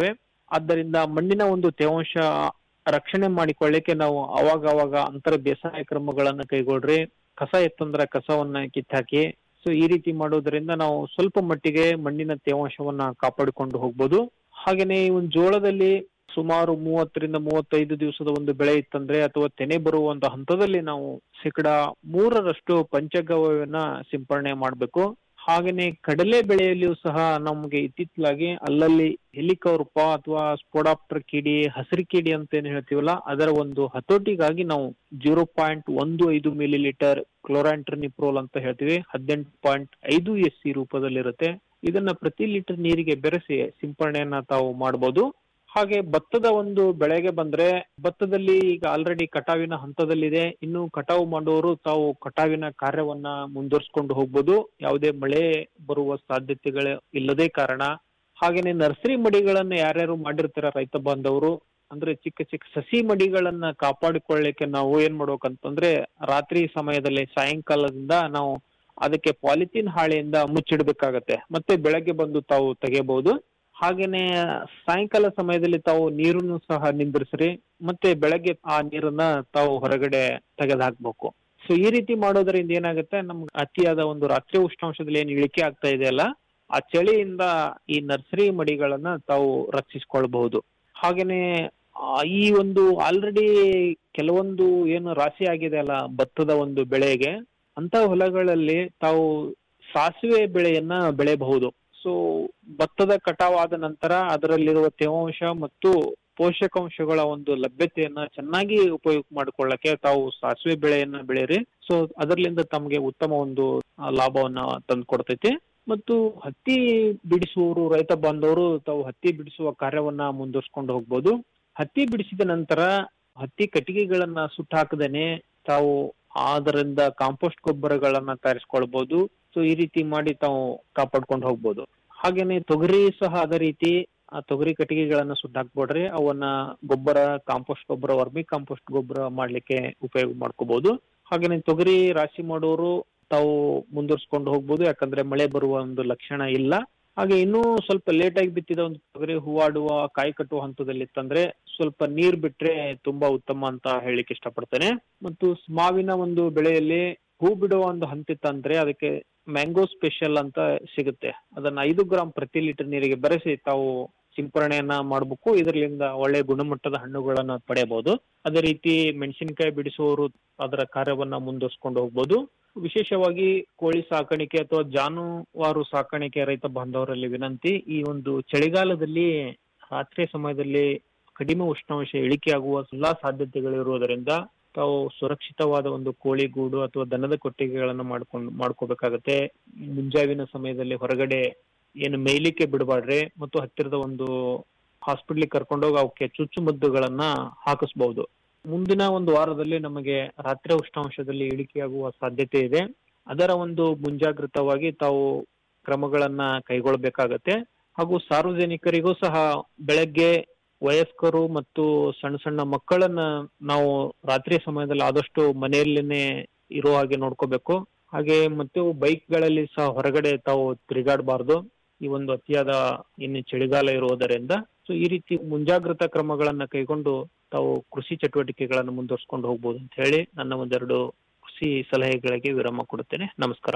ಆದ್ದರಿಂದ ಮಣ್ಣಿನ ಒಂದು ತೇವಾಂಶ ರಕ್ಷಣೆ ಮಾಡಿಕೊಳ್ಳಿಕ್ಕೆ ನಾವು ಅವಾಗ ಅವಾಗ ಅಂತರ ಬೇಸಾಯ ಕ್ರಮಗಳನ್ನ ಕೈಗೊಳ್ರಿ ಕಸ ಎತ್ತಂದ್ರ ಕಸವನ್ನ ಕಿತ್ತಾಕಿ ಸೊ ಈ ರೀತಿ ಮಾಡೋದ್ರಿಂದ ನಾವು ಸ್ವಲ್ಪ ಮಟ್ಟಿಗೆ ಮಣ್ಣಿನ ತೇವಾಂಶವನ್ನ ಕಾಪಾಡಿಕೊಂಡು ಹೋಗ್ಬೋದು ಹಾಗೇನೆ ಈ ಒಂದು ಜೋಳದಲ್ಲಿ ಸುಮಾರು ಮೂವತ್ತರಿಂದ ಮೂವತ್ತೈದು ದಿವಸದ ಒಂದು ಬೆಳೆ ಇತ್ತಂದ್ರೆ ಅಥವಾ ತೆನೆ ಬರುವ ಒಂದು ಹಂತದಲ್ಲಿ ನಾವು ಶೇಕಡ ಮೂರರಷ್ಟು ಪಂಚಗವ್ಯವನ್ನ ಸಿಂಪರಣೆ ಮಾಡಬೇಕು ಹಾಗೇನೆ ಕಡಲೆ ಬೆಳೆಯಲ್ಲಿಯೂ ಸಹ ನಮಗೆ ಇತ್ತಿತ್ತಲಾಗಿ ಅಲ್ಲಲ್ಲಿ ಹೆಲಿಕೌರ್ಪ ಅಥವಾ ಸ್ಪೋಡಾಪ್ಟರ್ ಕಿಡಿ ಹಸಿರು ಕಿಡಿ ಅಂತ ಏನ್ ಹೇಳ್ತೀವಲ್ಲ ಅದರ ಒಂದು ಹತೋಟಿಗಾಗಿ ನಾವು ಜೀರೋ ಪಾಯಿಂಟ್ ಒಂದು ಐದು ಮಿಲಿ ಲೀಟರ್ ಕ್ಲೋರಾಂಟ್ರನಿಪ್ರೋಲ್ ಅಂತ ಹೇಳ್ತೀವಿ ಹದಿನೆಂಟು ಪಾಯಿಂಟ್ ಐದು ಎಸ್ ಸಿ ರೂಪದಲ್ಲಿರುತ್ತೆ ಇದನ್ನ ಪ್ರತಿ ಲೀಟರ್ ನೀರಿಗೆ ಬೆರೆಸಿ ಸಿಂಪರಣೆಯನ್ನ ತಾವು ಮಾಡಬಹುದು ಹಾಗೆ ಭತ್ತದ ಒಂದು ಬೆಳೆಗೆ ಬಂದ್ರೆ ಭತ್ತದಲ್ಲಿ ಈಗ ಆಲ್ರೆಡಿ ಕಟಾವಿನ ಹಂತದಲ್ಲಿದೆ ಇನ್ನು ಕಟಾವು ಮಾಡುವವರು ತಾವು ಕಟಾವಿನ ಕಾರ್ಯವನ್ನ ಮುಂದುವರ್ಸ್ಕೊಂಡು ಹೋಗ್ಬೋದು ಯಾವುದೇ ಮಳೆ ಬರುವ ಸಾಧ್ಯತೆಗಳು ಇಲ್ಲದೇ ಕಾರಣ ಹಾಗೇನೆ ನರ್ಸರಿ ಮಡಿಗಳನ್ನ ಯಾರ್ಯಾರು ಮಾಡಿರ್ತಾರ ರೈತ ಬಾಂಧವರು ಅಂದ್ರೆ ಚಿಕ್ಕ ಚಿಕ್ಕ ಸಸಿ ಮಡಿಗಳನ್ನ ಕಾಪಾಡಿಕೊಳ್ಳಿಕ್ಕೆ ನಾವು ಏನ್ ಮಾಡ್ಬೇಕಂತಂದ್ರೆ ರಾತ್ರಿ ಸಮಯದಲ್ಲಿ ಸಾಯಂಕಾಲದಿಂದ ನಾವು ಅದಕ್ಕೆ ಪಾಲಿಥೀನ್ ಹಾಳೆಯಿಂದ ಮುಚ್ಚಿಡ್ಬೇಕಾಗತ್ತೆ ಮತ್ತೆ ಬೆಳಗ್ಗೆ ಬಂದು ತಾವು ತೆಗೆಯಬಹುದು ಹಾಗೇನೆ ಸಾಯಂಕಾಲ ಸಮಯದಲ್ಲಿ ತಾವು ನೀರನ್ನು ಸಹ ನಿಂದ್ರಿಸ್ರಿ ಮತ್ತೆ ಬೆಳಗ್ಗೆ ಆ ನೀರನ್ನ ತಾವು ಹೊರಗಡೆ ತೆಗೆದು ಹಾಕ್ಬೇಕು ಸೊ ಈ ರೀತಿ ಮಾಡೋದ್ರಿಂದ ಏನಾಗುತ್ತೆ ನಮ್ಗೆ ಅತಿಯಾದ ಒಂದು ರಾತ್ರಿ ಉಷ್ಣಾಂಶದಲ್ಲಿ ಏನ್ ಇಳಿಕೆ ಆಗ್ತಾ ಇದೆಯಲ್ಲ ಆ ಚಳಿಯಿಂದ ಈ ನರ್ಸರಿ ಮಡಿಗಳನ್ನ ತಾವು ರಕ್ಷಿಸ್ಕೊಳ್ಬಹುದು ಹಾಗೇನೆ ಆ, ಈ ಒಂದು ಆಲ್ರೆಡಿ ಕೆಲವೊಂದು ಏನು ರಾಶಿ ಆಗಿದೆ ಅಲ್ಲ ಭತ್ತದ ಒಂದು ಬೆಳೆಗೆ ಅಂತ ಹೊಲಗಳಲ್ಲಿ ತಾವು ಸಾಸಿವೆ ಬೆಳೆಯನ್ನ ಬೆಳೆಯಬಹುದು ಸೊ ಭತ್ತದ ಕಟಾವಾದ ನಂತರ ಅದರಲ್ಲಿರುವ ತೇವಾಂಶ ಮತ್ತು ಪೋಷಕಾಂಶಗಳ ಒಂದು ಲಭ್ಯತೆಯನ್ನ ಚೆನ್ನಾಗಿ ಉಪಯೋಗ ಮಾಡಿಕೊಳ್ಳಕ್ಕೆ ತಾವು ಸಾಸಿವೆ ಬೆಳೆಯನ್ನ ಬೆಳೆಯಿರಿ ಸೊ ಅದರಿಂದ ತಮಗೆ ಉತ್ತಮ ಒಂದು ಆ, ಲಾಭವನ್ನ ತಂದು ಕೊಡ್ತೈತಿ ಮತ್ತು ಹತ್ತಿ ಬಿಡಿಸುವವರು ರೈತ ಬಾಂಧವರು ತಾವು ಹತ್ತಿ ಬಿಡಿಸುವ ಕಾರ್ಯವನ್ನ ಮುಂದುವರ್ಸ್ಕೊಂಡು ಹೋಗ್ಬೋದು ಹತ್ತಿ ಬಿಡಿಸಿದ ನಂತರ ಹತ್ತಿ ಕಟ್ಟಿಗೆಗಳನ್ನ ಸುಟ್ಟು ಹಾಕದೇನೆ ತಾವು ಅದರಿಂದ ಕಾಂಪೋಸ್ಟ್ ಗೊಬ್ಬರಗಳನ್ನ ತಯಾರಿಸ್ಕೊಳ್ಬಹುದು ಸೊ ಈ ರೀತಿ ಮಾಡಿ ತಾವು ಕಾಪಾಡ್ಕೊಂಡು ಹೋಗ್ಬೋದು ಹಾಗೇನೆ ತೊಗರಿ ಸಹ ಅದೇ ರೀತಿ ಆ ತೊಗರಿ ಕಟ್ಟಿಗೆಗಳನ್ನ ಸುಟ್ಟು ಹಾಕ್ಬಿಡ್ರಿ ಅವನ್ನ ಗೊಬ್ಬರ ಕಾಂಪೋಸ್ಟ್ ಗೊಬ್ಬರ ವರ್ಮಿ ಕಾಂಪೋಸ್ಟ್ ಗೊಬ್ಬರ ಮಾಡ್ಲಿಕ್ಕೆ ಉಪಯೋಗ ಮಾಡ್ಕೋಬಹುದು ಹಾಗೇನೆ ತೊಗರಿ ರಾಶಿ ಮಾಡೋರು ತಾವು ಮುಂದುವರ್ಸ್ಕೊಂಡು ಹೋಗ್ಬೋದು ಯಾಕಂದ್ರೆ ಮಳೆ ಬರುವ ಒಂದು ಲಕ್ಷಣ ಇಲ್ಲ ಹಾಗೆ ಇನ್ನೂ ಸ್ವಲ್ಪ ಲೇಟ್ ಆಗಿ ಬಿತ್ತಿದ ಒಂದು ತೊಗರಿ ಹೂವಾಡುವ ಕಾಯಿ ಕಟ್ಟುವ ಹಂತದಲ್ಲಿ ಇತ್ತಂದ್ರೆ ಸ್ವಲ್ಪ ನೀರ್ ಬಿಟ್ರೆ ತುಂಬಾ ಉತ್ತಮ ಅಂತ ಹೇಳಿಕ್ಕೆ ಇಷ್ಟಪಡ್ತೇನೆ ಮತ್ತು ಮಾವಿನ ಒಂದು ಬೆಳೆಯಲ್ಲಿ ಹೂ ಬಿಡುವ ಒಂದು ಹಂತ ಇತ್ತಂದ್ರೆ ಅದಕ್ಕೆ ಮ್ಯಾಂಗೋ ಸ್ಪೆಷಲ್ ಅಂತ ಸಿಗುತ್ತೆ ಅದನ್ನ ಐದು ಗ್ರಾಂ ಪ್ರತಿ ಲೀಟರ್ ನೀರಿಗೆ ಬೆರೆಸಿ ತಾವು ಸಿಂಪರಣೆಯನ್ನ ಮಾಡಬೇಕು ಇದರಿಂದ ಒಳ್ಳೆ ಗುಣಮಟ್ಟದ ಹಣ್ಣುಗಳನ್ನ ಪಡೆಯಬಹುದು ಅದೇ ರೀತಿ ಮೆಣಸಿನಕಾಯಿ ಬಿಡಿಸುವವರು ಅದರ ಕಾರ್ಯವನ್ನ ಮುಂದುವರ್ಸ್ಕೊಂಡು ಹೋಗ್ಬೋದು ವಿಶೇಷವಾಗಿ ಕೋಳಿ ಸಾಕಾಣಿಕೆ ಅಥವಾ ಜಾನುವಾರು ಸಾಕಾಣಿಕೆ ರೈತ ಬಾಂಧವರಲ್ಲಿ ವಿನಂತಿ ಈ ಒಂದು ಚಳಿಗಾಲದಲ್ಲಿ ರಾತ್ರಿ ಸಮಯದಲ್ಲಿ ಕಡಿಮೆ ಉಷ್ಣಾಂಶ ಇಳಿಕೆಯಾಗುವ ಎಲ್ಲಾ ಸಾಧ್ಯತೆಗಳಿರುವುದರಿಂದ ತಾವು ಸುರಕ್ಷಿತವಾದ ಒಂದು ಕೋಳಿ ಗೂಡು ಅಥವಾ ದನದ ಕೊಟ್ಟಿಗೆಗಳನ್ನ ಮಾಡ್ಕೊಂಡು ಮಾಡ್ಕೋಬೇಕಾಗತ್ತೆ ಮುಂಜಾವಿನ ಸಮಯದಲ್ಲಿ ಹೊರಗಡೆ ಏನು ಮೇಯ್ಲಿಕ್ಕೆ ಬಿಡಬಾಡ್ರಿ ಮತ್ತು ಹತ್ತಿರದ ಒಂದು ಹಾಸ್ಪಿಟ್ಲಿಗೆ ಕರ್ಕೊಂಡೋಗಿ ಅವಕ್ಕೆ ಚುಚ್ಚುಮದ್ದುಗಳನ್ನ ಹಾಕಿಸ್ಬಹುದು ಮುಂದಿನ ಒಂದು ವಾರದಲ್ಲಿ ನಮಗೆ ರಾತ್ರಿ ಉಷ್ಣಾಂಶದಲ್ಲಿ ಇಳಿಕೆಯಾಗುವ ಸಾಧ್ಯತೆ ಇದೆ ಅದರ ಒಂದು ಮುಂಜಾಗೃತವಾಗಿ ತಾವು ಕ್ರಮಗಳನ್ನ ಕೈಗೊಳ್ಳಬೇಕಾಗತ್ತೆ ಹಾಗೂ ಸಾರ್ವಜನಿಕರಿಗೂ ಸಹ ಬೆಳಗ್ಗೆ ವಯಸ್ಕರು ಮತ್ತು ಸಣ್ಣ ಸಣ್ಣ ಮಕ್ಕಳನ್ನ ನಾವು ರಾತ್ರಿ ಸಮಯದಲ್ಲಿ ಆದಷ್ಟು ಮನೆಯಲ್ಲೇನೆ ಇರೋ ಹಾಗೆ ನೋಡ್ಕೋಬೇಕು ಹಾಗೆ ಮತ್ತು ಬೈಕ್ಗಳಲ್ಲಿ ಸಹ ಹೊರಗಡೆ ತಾವು ತಿರುಗಾಡಬಾರ್ದು ಈ ಒಂದು ಅತಿಯಾದ ಇನ್ನು ಚಳಿಗಾಲ ಇರುವುದರಿಂದ ಸೊ ಈ ರೀತಿ ಮುಂಜಾಗ್ರತಾ ಕ್ರಮಗಳನ್ನ ಕೈಗೊಂಡು ತಾವು ಕೃಷಿ ಚಟುವಟಿಕೆಗಳನ್ನು ಮುಂದುವರ್ಸ್ಕೊಂಡು ಹೋಗ್ಬೋದು ಅಂತ ಹೇಳಿ ನನ್ನ ಒಂದೆರಡು ಕೃಷಿ ಸಲಹೆಗಳಿಗೆ ವಿರಾಮ ಕೊಡುತ್ತೇನೆ ನಮಸ್ಕಾರ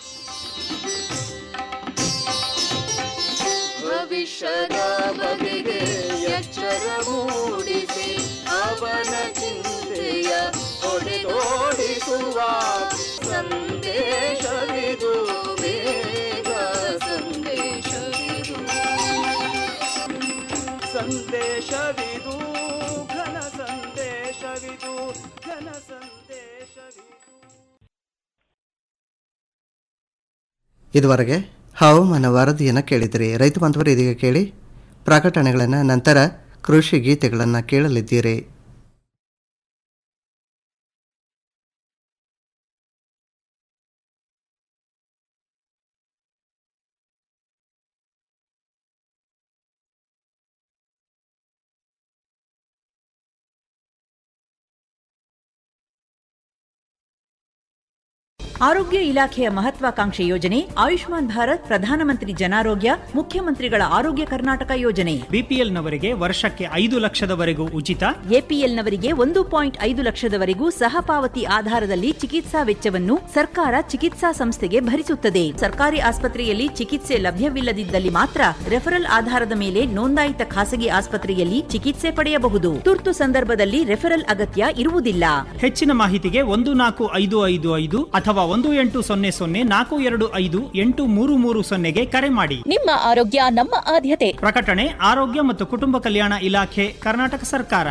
ಭವಿಷ್ಯದ ಬಗೆಗೆ ಎಚ್ಚರ ಮೂಡಿಸಿ ಅವನ ಚಿಂತೆಯ ಹೊಡೆದೋಡಿಸುವ ಸಂದೇಶವಿದು ಬೇಗ ಸಂದೇಶವಿದು ಸಂದೇಶವಿದು ಘನ ಸಂದೇಶವಿದು ಘನ ಸಂದೇಶವಿದು ಇದುವರೆಗೆ ಹವಾಮಾನ ವರದಿಯನ್ನು ಕೇಳಿದಿರಿ ರೈತ ಬಾಂಧವರು ಇದೀಗ ಕೇಳಿ ಪ್ರಕಟಣೆಗಳನ್ನು ನಂತರ ಕೃಷಿ ಗೀತೆಗಳನ್ನು ಕೇಳಲಿದ್ದೀರಿ ಆರೋಗ್ಯ ಇಲಾಖೆಯ ಮಹತ್ವಾಕಾಂಕ್ಷೆ ಯೋಜನೆ ಆಯುಷ್ಮಾನ್ ಭಾರತ್ ಪ್ರಧಾನಮಂತ್ರಿ ಜನಾರೋಗ್ಯ ಮುಖ್ಯಮಂತ್ರಿಗಳ ಆರೋಗ್ಯ ಕರ್ನಾಟಕ ಯೋಜನೆ ಬಿಪಿಎಲ್ನವರಿಗೆ ವರ್ಷಕ್ಕೆ ಐದು ಲಕ್ಷದವರೆಗೂ ಉಚಿತ ಎಪಿಎಲ್ನವರಿಗೆ ಒಂದು ಪಾಯಿಂಟ್ ಐದು ಲಕ್ಷದವರೆಗೂ ಸಹಪಾವತಿ ಆಧಾರದಲ್ಲಿ ಚಿಕಿತ್ಸಾ ವೆಚ್ಚವನ್ನು ಸರ್ಕಾರ ಚಿಕಿತ್ಸಾ ಸಂಸ್ಥೆಗೆ ಭರಿಸುತ್ತದೆ ಸರ್ಕಾರಿ ಆಸ್ಪತ್ರೆಯಲ್ಲಿ ಚಿಕಿತ್ಸೆ ಲಭ್ಯವಿಲ್ಲದಿದ್ದಲ್ಲಿ ಮಾತ್ರ ರೆಫರಲ್ ಆಧಾರದ ಮೇಲೆ ನೋಂದಾಯಿತ ಖಾಸಗಿ ಆಸ್ಪತ್ರೆಯಲ್ಲಿ ಚಿಕಿತ್ಸೆ ಪಡೆಯಬಹುದು ತುರ್ತು ಸಂದರ್ಭದಲ್ಲಿ ರೆಫರಲ್ ಅಗತ್ಯ ಇರುವುದಿಲ್ಲ ಹೆಚ್ಚಿನ ಮಾಹಿತಿಗೆ ಒಂದು ನಾಲ್ಕು ಐದು ಐದು ಐದು ಅಥವಾ ಒಂದು ಎಂಟು ಸೊನ್ನೆ ಸೊನ್ನೆ ನಾಲ್ಕು ಎರಡು ಐದು ಎಂಟು ಮೂರು ಮೂರು ಸೊನ್ನೆಗೆ ಕರೆ ಮಾಡಿ ನಿಮ್ಮ ಆರೋಗ್ಯ ನಮ್ಮ ಆದ್ಯತೆ ಪ್ರಕಟಣೆ ಆರೋಗ್ಯ ಮತ್ತು ಕುಟುಂಬ ಕಲ್ಯಾಣ ಇಲಾಖೆ ಕರ್ನಾಟಕ ಸರ್ಕಾರ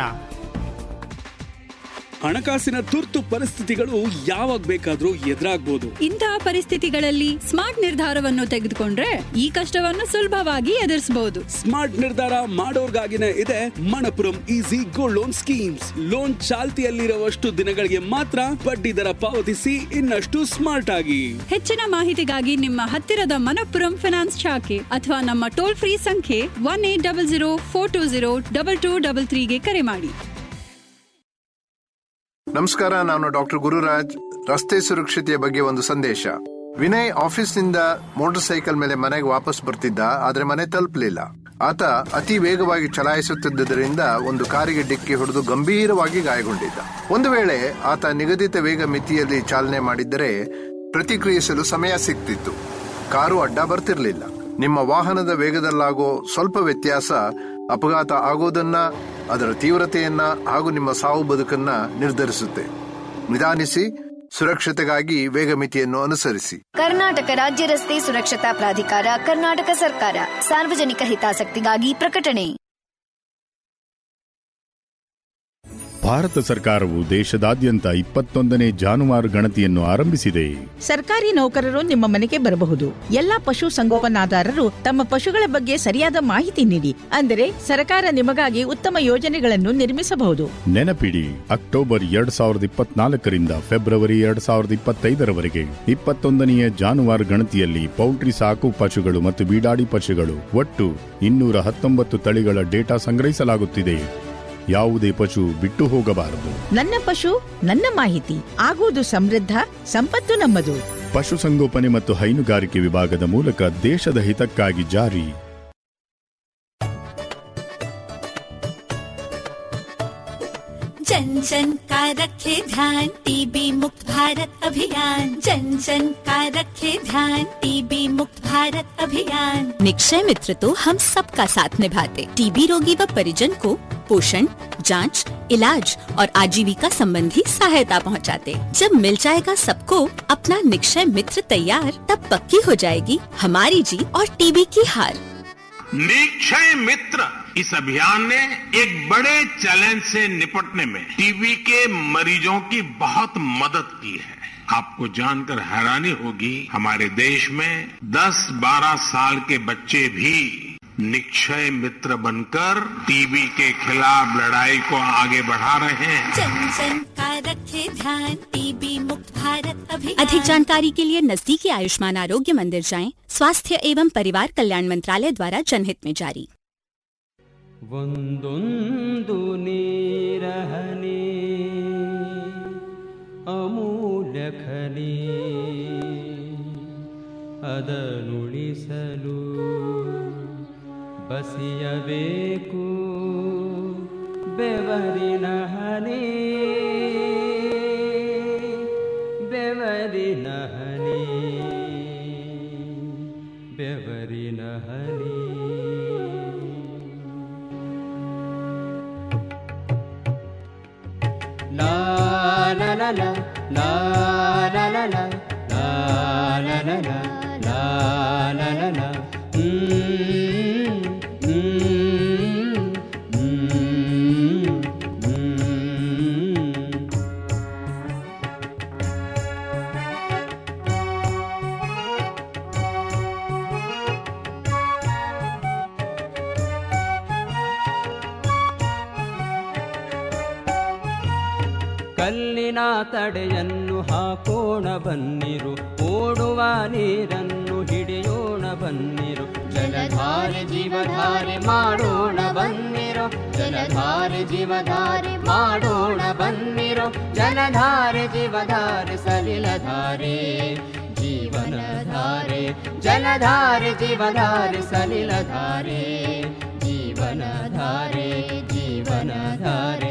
ಹಣಕಾಸಿನ ತುರ್ತು ಪರಿಸ್ಥಿತಿಗಳು ಯಾವಾಗ ಬೇಕಾದ್ರೂ ಎದುರಾಗ್ಬೋದು ಇಂತಹ ಪರಿಸ್ಥಿತಿಗಳಲ್ಲಿ ಸ್ಮಾರ್ಟ್ ನಿರ್ಧಾರವನ್ನು ತೆಗೆದುಕೊಂಡ್ರೆ ಈ ಕಷ್ಟವನ್ನು ಸುಲಭವಾಗಿ ಎದುರಿಸಬಹುದು ಸ್ಮಾರ್ಟ್ ನಿರ್ಧಾರ ಮಾಡೋರ್ಗಾಗಿನೇ ಇದೆ Manappuram easy gold loan schemes loan ಚಾಲ್ತಿಯಲ್ಲಿರುವಷ್ಟು ದಿನಗಳಿಗೆ ಮಾತ್ರ ಬಡ್ಡಿ ದರ ಪಾವತಿಸಿ ಇನ್ನಷ್ಟು ಸ್ಮಾರ್ಟ್ ಆಗಿ ಹೆಚ್ಚಿನ ಮಾಹಿತಿಗಾಗಿ ನಿಮ್ಮ ಹತ್ತಿರದ ಮನಪ್ಪುರಂ ಫಿನಾನ್ಸ್ ಶಾಖೆ ಅಥವಾ ನಮ್ಮ ಟೋಲ್ ಫ್ರೀ ಸಂಖ್ಯೆ one eight double zero four two zero double two double ತ್ರೀಗೆ ಕರೆ ಮಾಡಿ ನಮಸ್ಕಾರ ನಾನು ಡಾಕ್ಟರ್ ಗುರುರಾಜ್ ರಸ್ತೆ ಸುರಕ್ಷತೆಯ ಬಗ್ಗೆ ಒಂದು ಸಂದೇಶ ವಿನಯ್ ಆಫೀಸ್ನಿಂದ ಮೋಟಾರ್ ಸೈಕಲ್ ಮೇಲೆ ಮನೆಗೆ ವಾಪಸ್ ಬರ್ತಿದ್ದ ಆದ್ರೆ ಮನೆ ತಲುಪಲಿಲ್ಲ ಆತ ಅತಿ ವೇಗವಾಗಿ ಚಲಾಯಿಸುತ್ತಿದ್ದರಿಂದ ಒಂದು ಕಾರಿಗೆ ಡಿಕ್ಕಿ ಹೊಡೆದು ಗಂಭೀರವಾಗಿ ಗಾಯಗೊಂಡಿದ್ದ ಒಂದು ವೇಳೆ ಆತ ನಿಗದಿತ ವೇಗ ಮಿತಿಯಲ್ಲಿ ಚಾಲನೆ ಮಾಡಿದ್ದರೆ ಪ್ರತಿಕ್ರಿಯಿಸಲು ಸಮಯ ಸಿಗ್ತಿತ್ತು ಕಾರು ಅಡ್ಡ ಬರ್ತಿರ್ಲಿಲ್ಲ ನಿಮ್ಮ ವಾಹನದ ವೇಗದಲ್ಲಾಗೋ ಸ್ವಲ್ಪ ವ್ಯತ್ಯಾಸ ಅಪಘಾತ ಆಗೋದನ್ನ ಅದರ ತೀವ್ರತೆಯನ್ನ ಹಾಗೂ ನಿಮ್ಮ ಸಾವು ಬದುಕನ್ನ ನಿರ್ಧರಿಸುತ್ತೆ ನಿಧಾನಿಸಿ ಸುರಕ್ಷತೆಗಾಗಿ ವೇಗ ಮಿತಿಯನ್ನು ಅನುಸರಿಸಿ ಕರ್ನಾಟಕ ರಾಜ್ಯ ರಸ್ತೆ ಸುರಕ್ಷತಾ ಪ್ರಾಧಿಕಾರ ಕರ್ನಾಟಕ ಸರ್ಕಾರ ಸಾರ್ವಜನಿಕ ಹಿತಾಸಕ್ತಿಗಾಗಿ ಪ್ರಕಟಣೆ ಭಾರತ ಸರ್ಕಾರವು ದೇಶದಾದ್ಯಂತ ಇಪ್ಪತ್ತೊಂದನೇ ಜಾನುವಾರು ಗಣತಿಯನ್ನು ಆರಂಭಿಸಿದೆ ಸರ್ಕಾರಿ ನೌಕರರು ನಿಮ್ಮ ಮನೆಗೆ ಬರಬಹುದು ಎಲ್ಲಾ ಪಶು ಸಂಗೋಪನಾದಾರರು ತಮ್ಮ ಪಶುಗಳ ಬಗ್ಗೆ ಸರಿಯಾದ ಮಾಹಿತಿ ನೀಡಿ ಅಂದರೆ ಸರ್ಕಾರ ನಿಮಗಾಗಿ ಉತ್ತಮ ಯೋಜನೆಗಳನ್ನು ನಿರ್ಮಿಸಬಹುದು ನೆನಪಿಡಿ ಅಕ್ಟೋಬರ್ ಎರಡ್ ಸಾವಿರದ ಇಪ್ಪತ್ನಾಲ್ಕರಿಂದ ಫೆಬ್ರವರಿ ಎರಡ್ ಸಾವಿರದ ಇಪ್ಪತ್ತೈದರವರೆಗೆ ಇಪ್ಪತ್ತೊಂದನೆಯ ಜಾನುವಾರು ಗಣತಿಯಲ್ಲಿ ಪೌಲ್ಟ್ರಿ ಸಾಕು ಪಶುಗಳು ಮತ್ತು ಬೀಡಾಡಿ ಪಶುಗಳು ಒಟ್ಟು ಇನ್ನೂರ ಹತ್ತೊಂಬತ್ತು ತಳಿಗಳ ಡೇಟಾ ಸಂಗ್ರಹಿಸಲಾಗುತ್ತಿದೆ ಯಾವುದೇ ಪಶು ಬಿಟ್ಟು ಹೋಗಬಾರದು ನನ್ನ ಪಶು ನನ್ನ ಮಾಹಿತಿ ಆಗುವುದು ಸಮೃದ್ಧ ಸಂಪತ್ತು ನಮ್ಮದು ಪಶುಸಂಗೋಪನೆ ಮತ್ತು ಹೈನುಗಾರಿಕೆ ವಿಭಾಗದ ಮೂಲಕ ದೇಶದ ಹಿತಕ್ಕಾಗಿ ಜಾರಿ जन जन का रखे ध्यान टीबी मुक्त भारत अभियान जन जन का रखे ध्यान टीबी मुक्त भारत अभियान निक्षय मित्र तो हम सबका साथ निभाते टीबी रोगी व परिजन को पोषण जांच, इलाज और आजीविका संबंधी सहायता पहुंचाते। जब मिल जाएगा सबको अपना निक्षय मित्र तैयार तब पक्की हो जाएगी हमारी जीत और टीबी की हार निक्षय मित्र इस अभियान ने एक बड़े चैलेंज से निपटने में टीबी के मरीजों की बहुत मदद की है आपको जानकर हैरानी होगी हमारे देश में 10-12 साल के बच्चे भी निक्षय मित्र बनकर टीबी के खिलाफ लड़ाई को आगे बढ़ा रहे हैं जन जन का रखे ध्यान टीबी मुक्त भारत अभियान अधिक जानकारी के लिए नजदीकी आयुष्मान आरोग्य मंदिर जाएं स्वास्थ्य एवं परिवार कल्याण मंत्रालय द्वारा जनहित में जारी ಒಂದೊಂದು ನೀರಹನಿ ಅಮೂಲ್ಯ ಖನಿ ಅದನುಳಿಸಲು ಬಸಿಯಬೇಕು ಬೆವರಿನ ಹನಿ ಬೆವರಿನ ಹನಿ ಬೆವರಿನ ಹನಿ La la la la la la la la la la la la la la la la Mm, mm, mm, mm. ಕಲ್ಲಿನ ತಡೆಯನ್ನು ಹಾಕೋಣ ಬನ್ನಿರು ಓಡುವ ನೀರನ್ನು ಹಿಡಿಯೋಣ ಬನ್ನಿರು ಜಲಧಾರೆ ಜೀವಧಾರೆ ಮಾಡೋಣ ಬನ್ನಿರು ಜಲಧಾರೆ ಜೀವಧಾರೆ ಮಾಡೋಣ ಬನ್ನಿರು ಬನ್ನಿರು ಜಲಧಾರೆ ಜೀವಧಾರೆ ಸಲಿಲಧಾರೆ ಜೀವನಧಾರೆ ಜಲಧಾರೆ ಜೀವಧಾರೆ ಸಲಿಲಧಾರೆ ಜೀವನಧಾರೆ ಜೀವನಧಾರೆ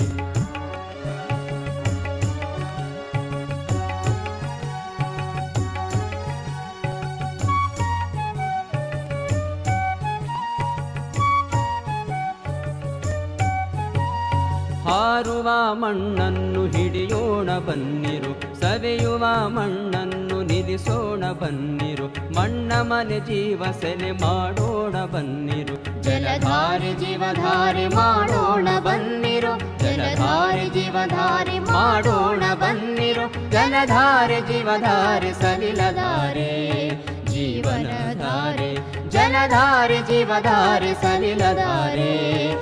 ಹಾರುವ ಮಣ್ಣನ್ನು ಹಿಡಿಯೋಣ ಬನ್ನಿರು ಸವೆಯುವ ಮಣ್ಣನ್ನು ನಿಲ್ಲಿಸೋಣ ಬನ್ನಿರು ಮಣ್ಣ ಮನೆ ಜೀವ ಸೆಲೆ ಮಾಡೋಣ ಬನ್ನಿರು ಜಲಧಾರೆ ಜೀವಧಾರೆ ಮಾಡೋಣ ಬನ್ನಿರು ಜಲಧಾರೆ ಜೀವಧಾರೆ ಮಾಡೋಣ ಬನ್ನಿರು ಜಲಧಾರೆ ಜೀವಧಾರೆ ಸಲಿಲಧಾರೆ ಜೀವನಧಾರೆ ಜಲಧಾರೆ ಜೀವಧಾರೆ ಸಲಿಲಧಾರೆ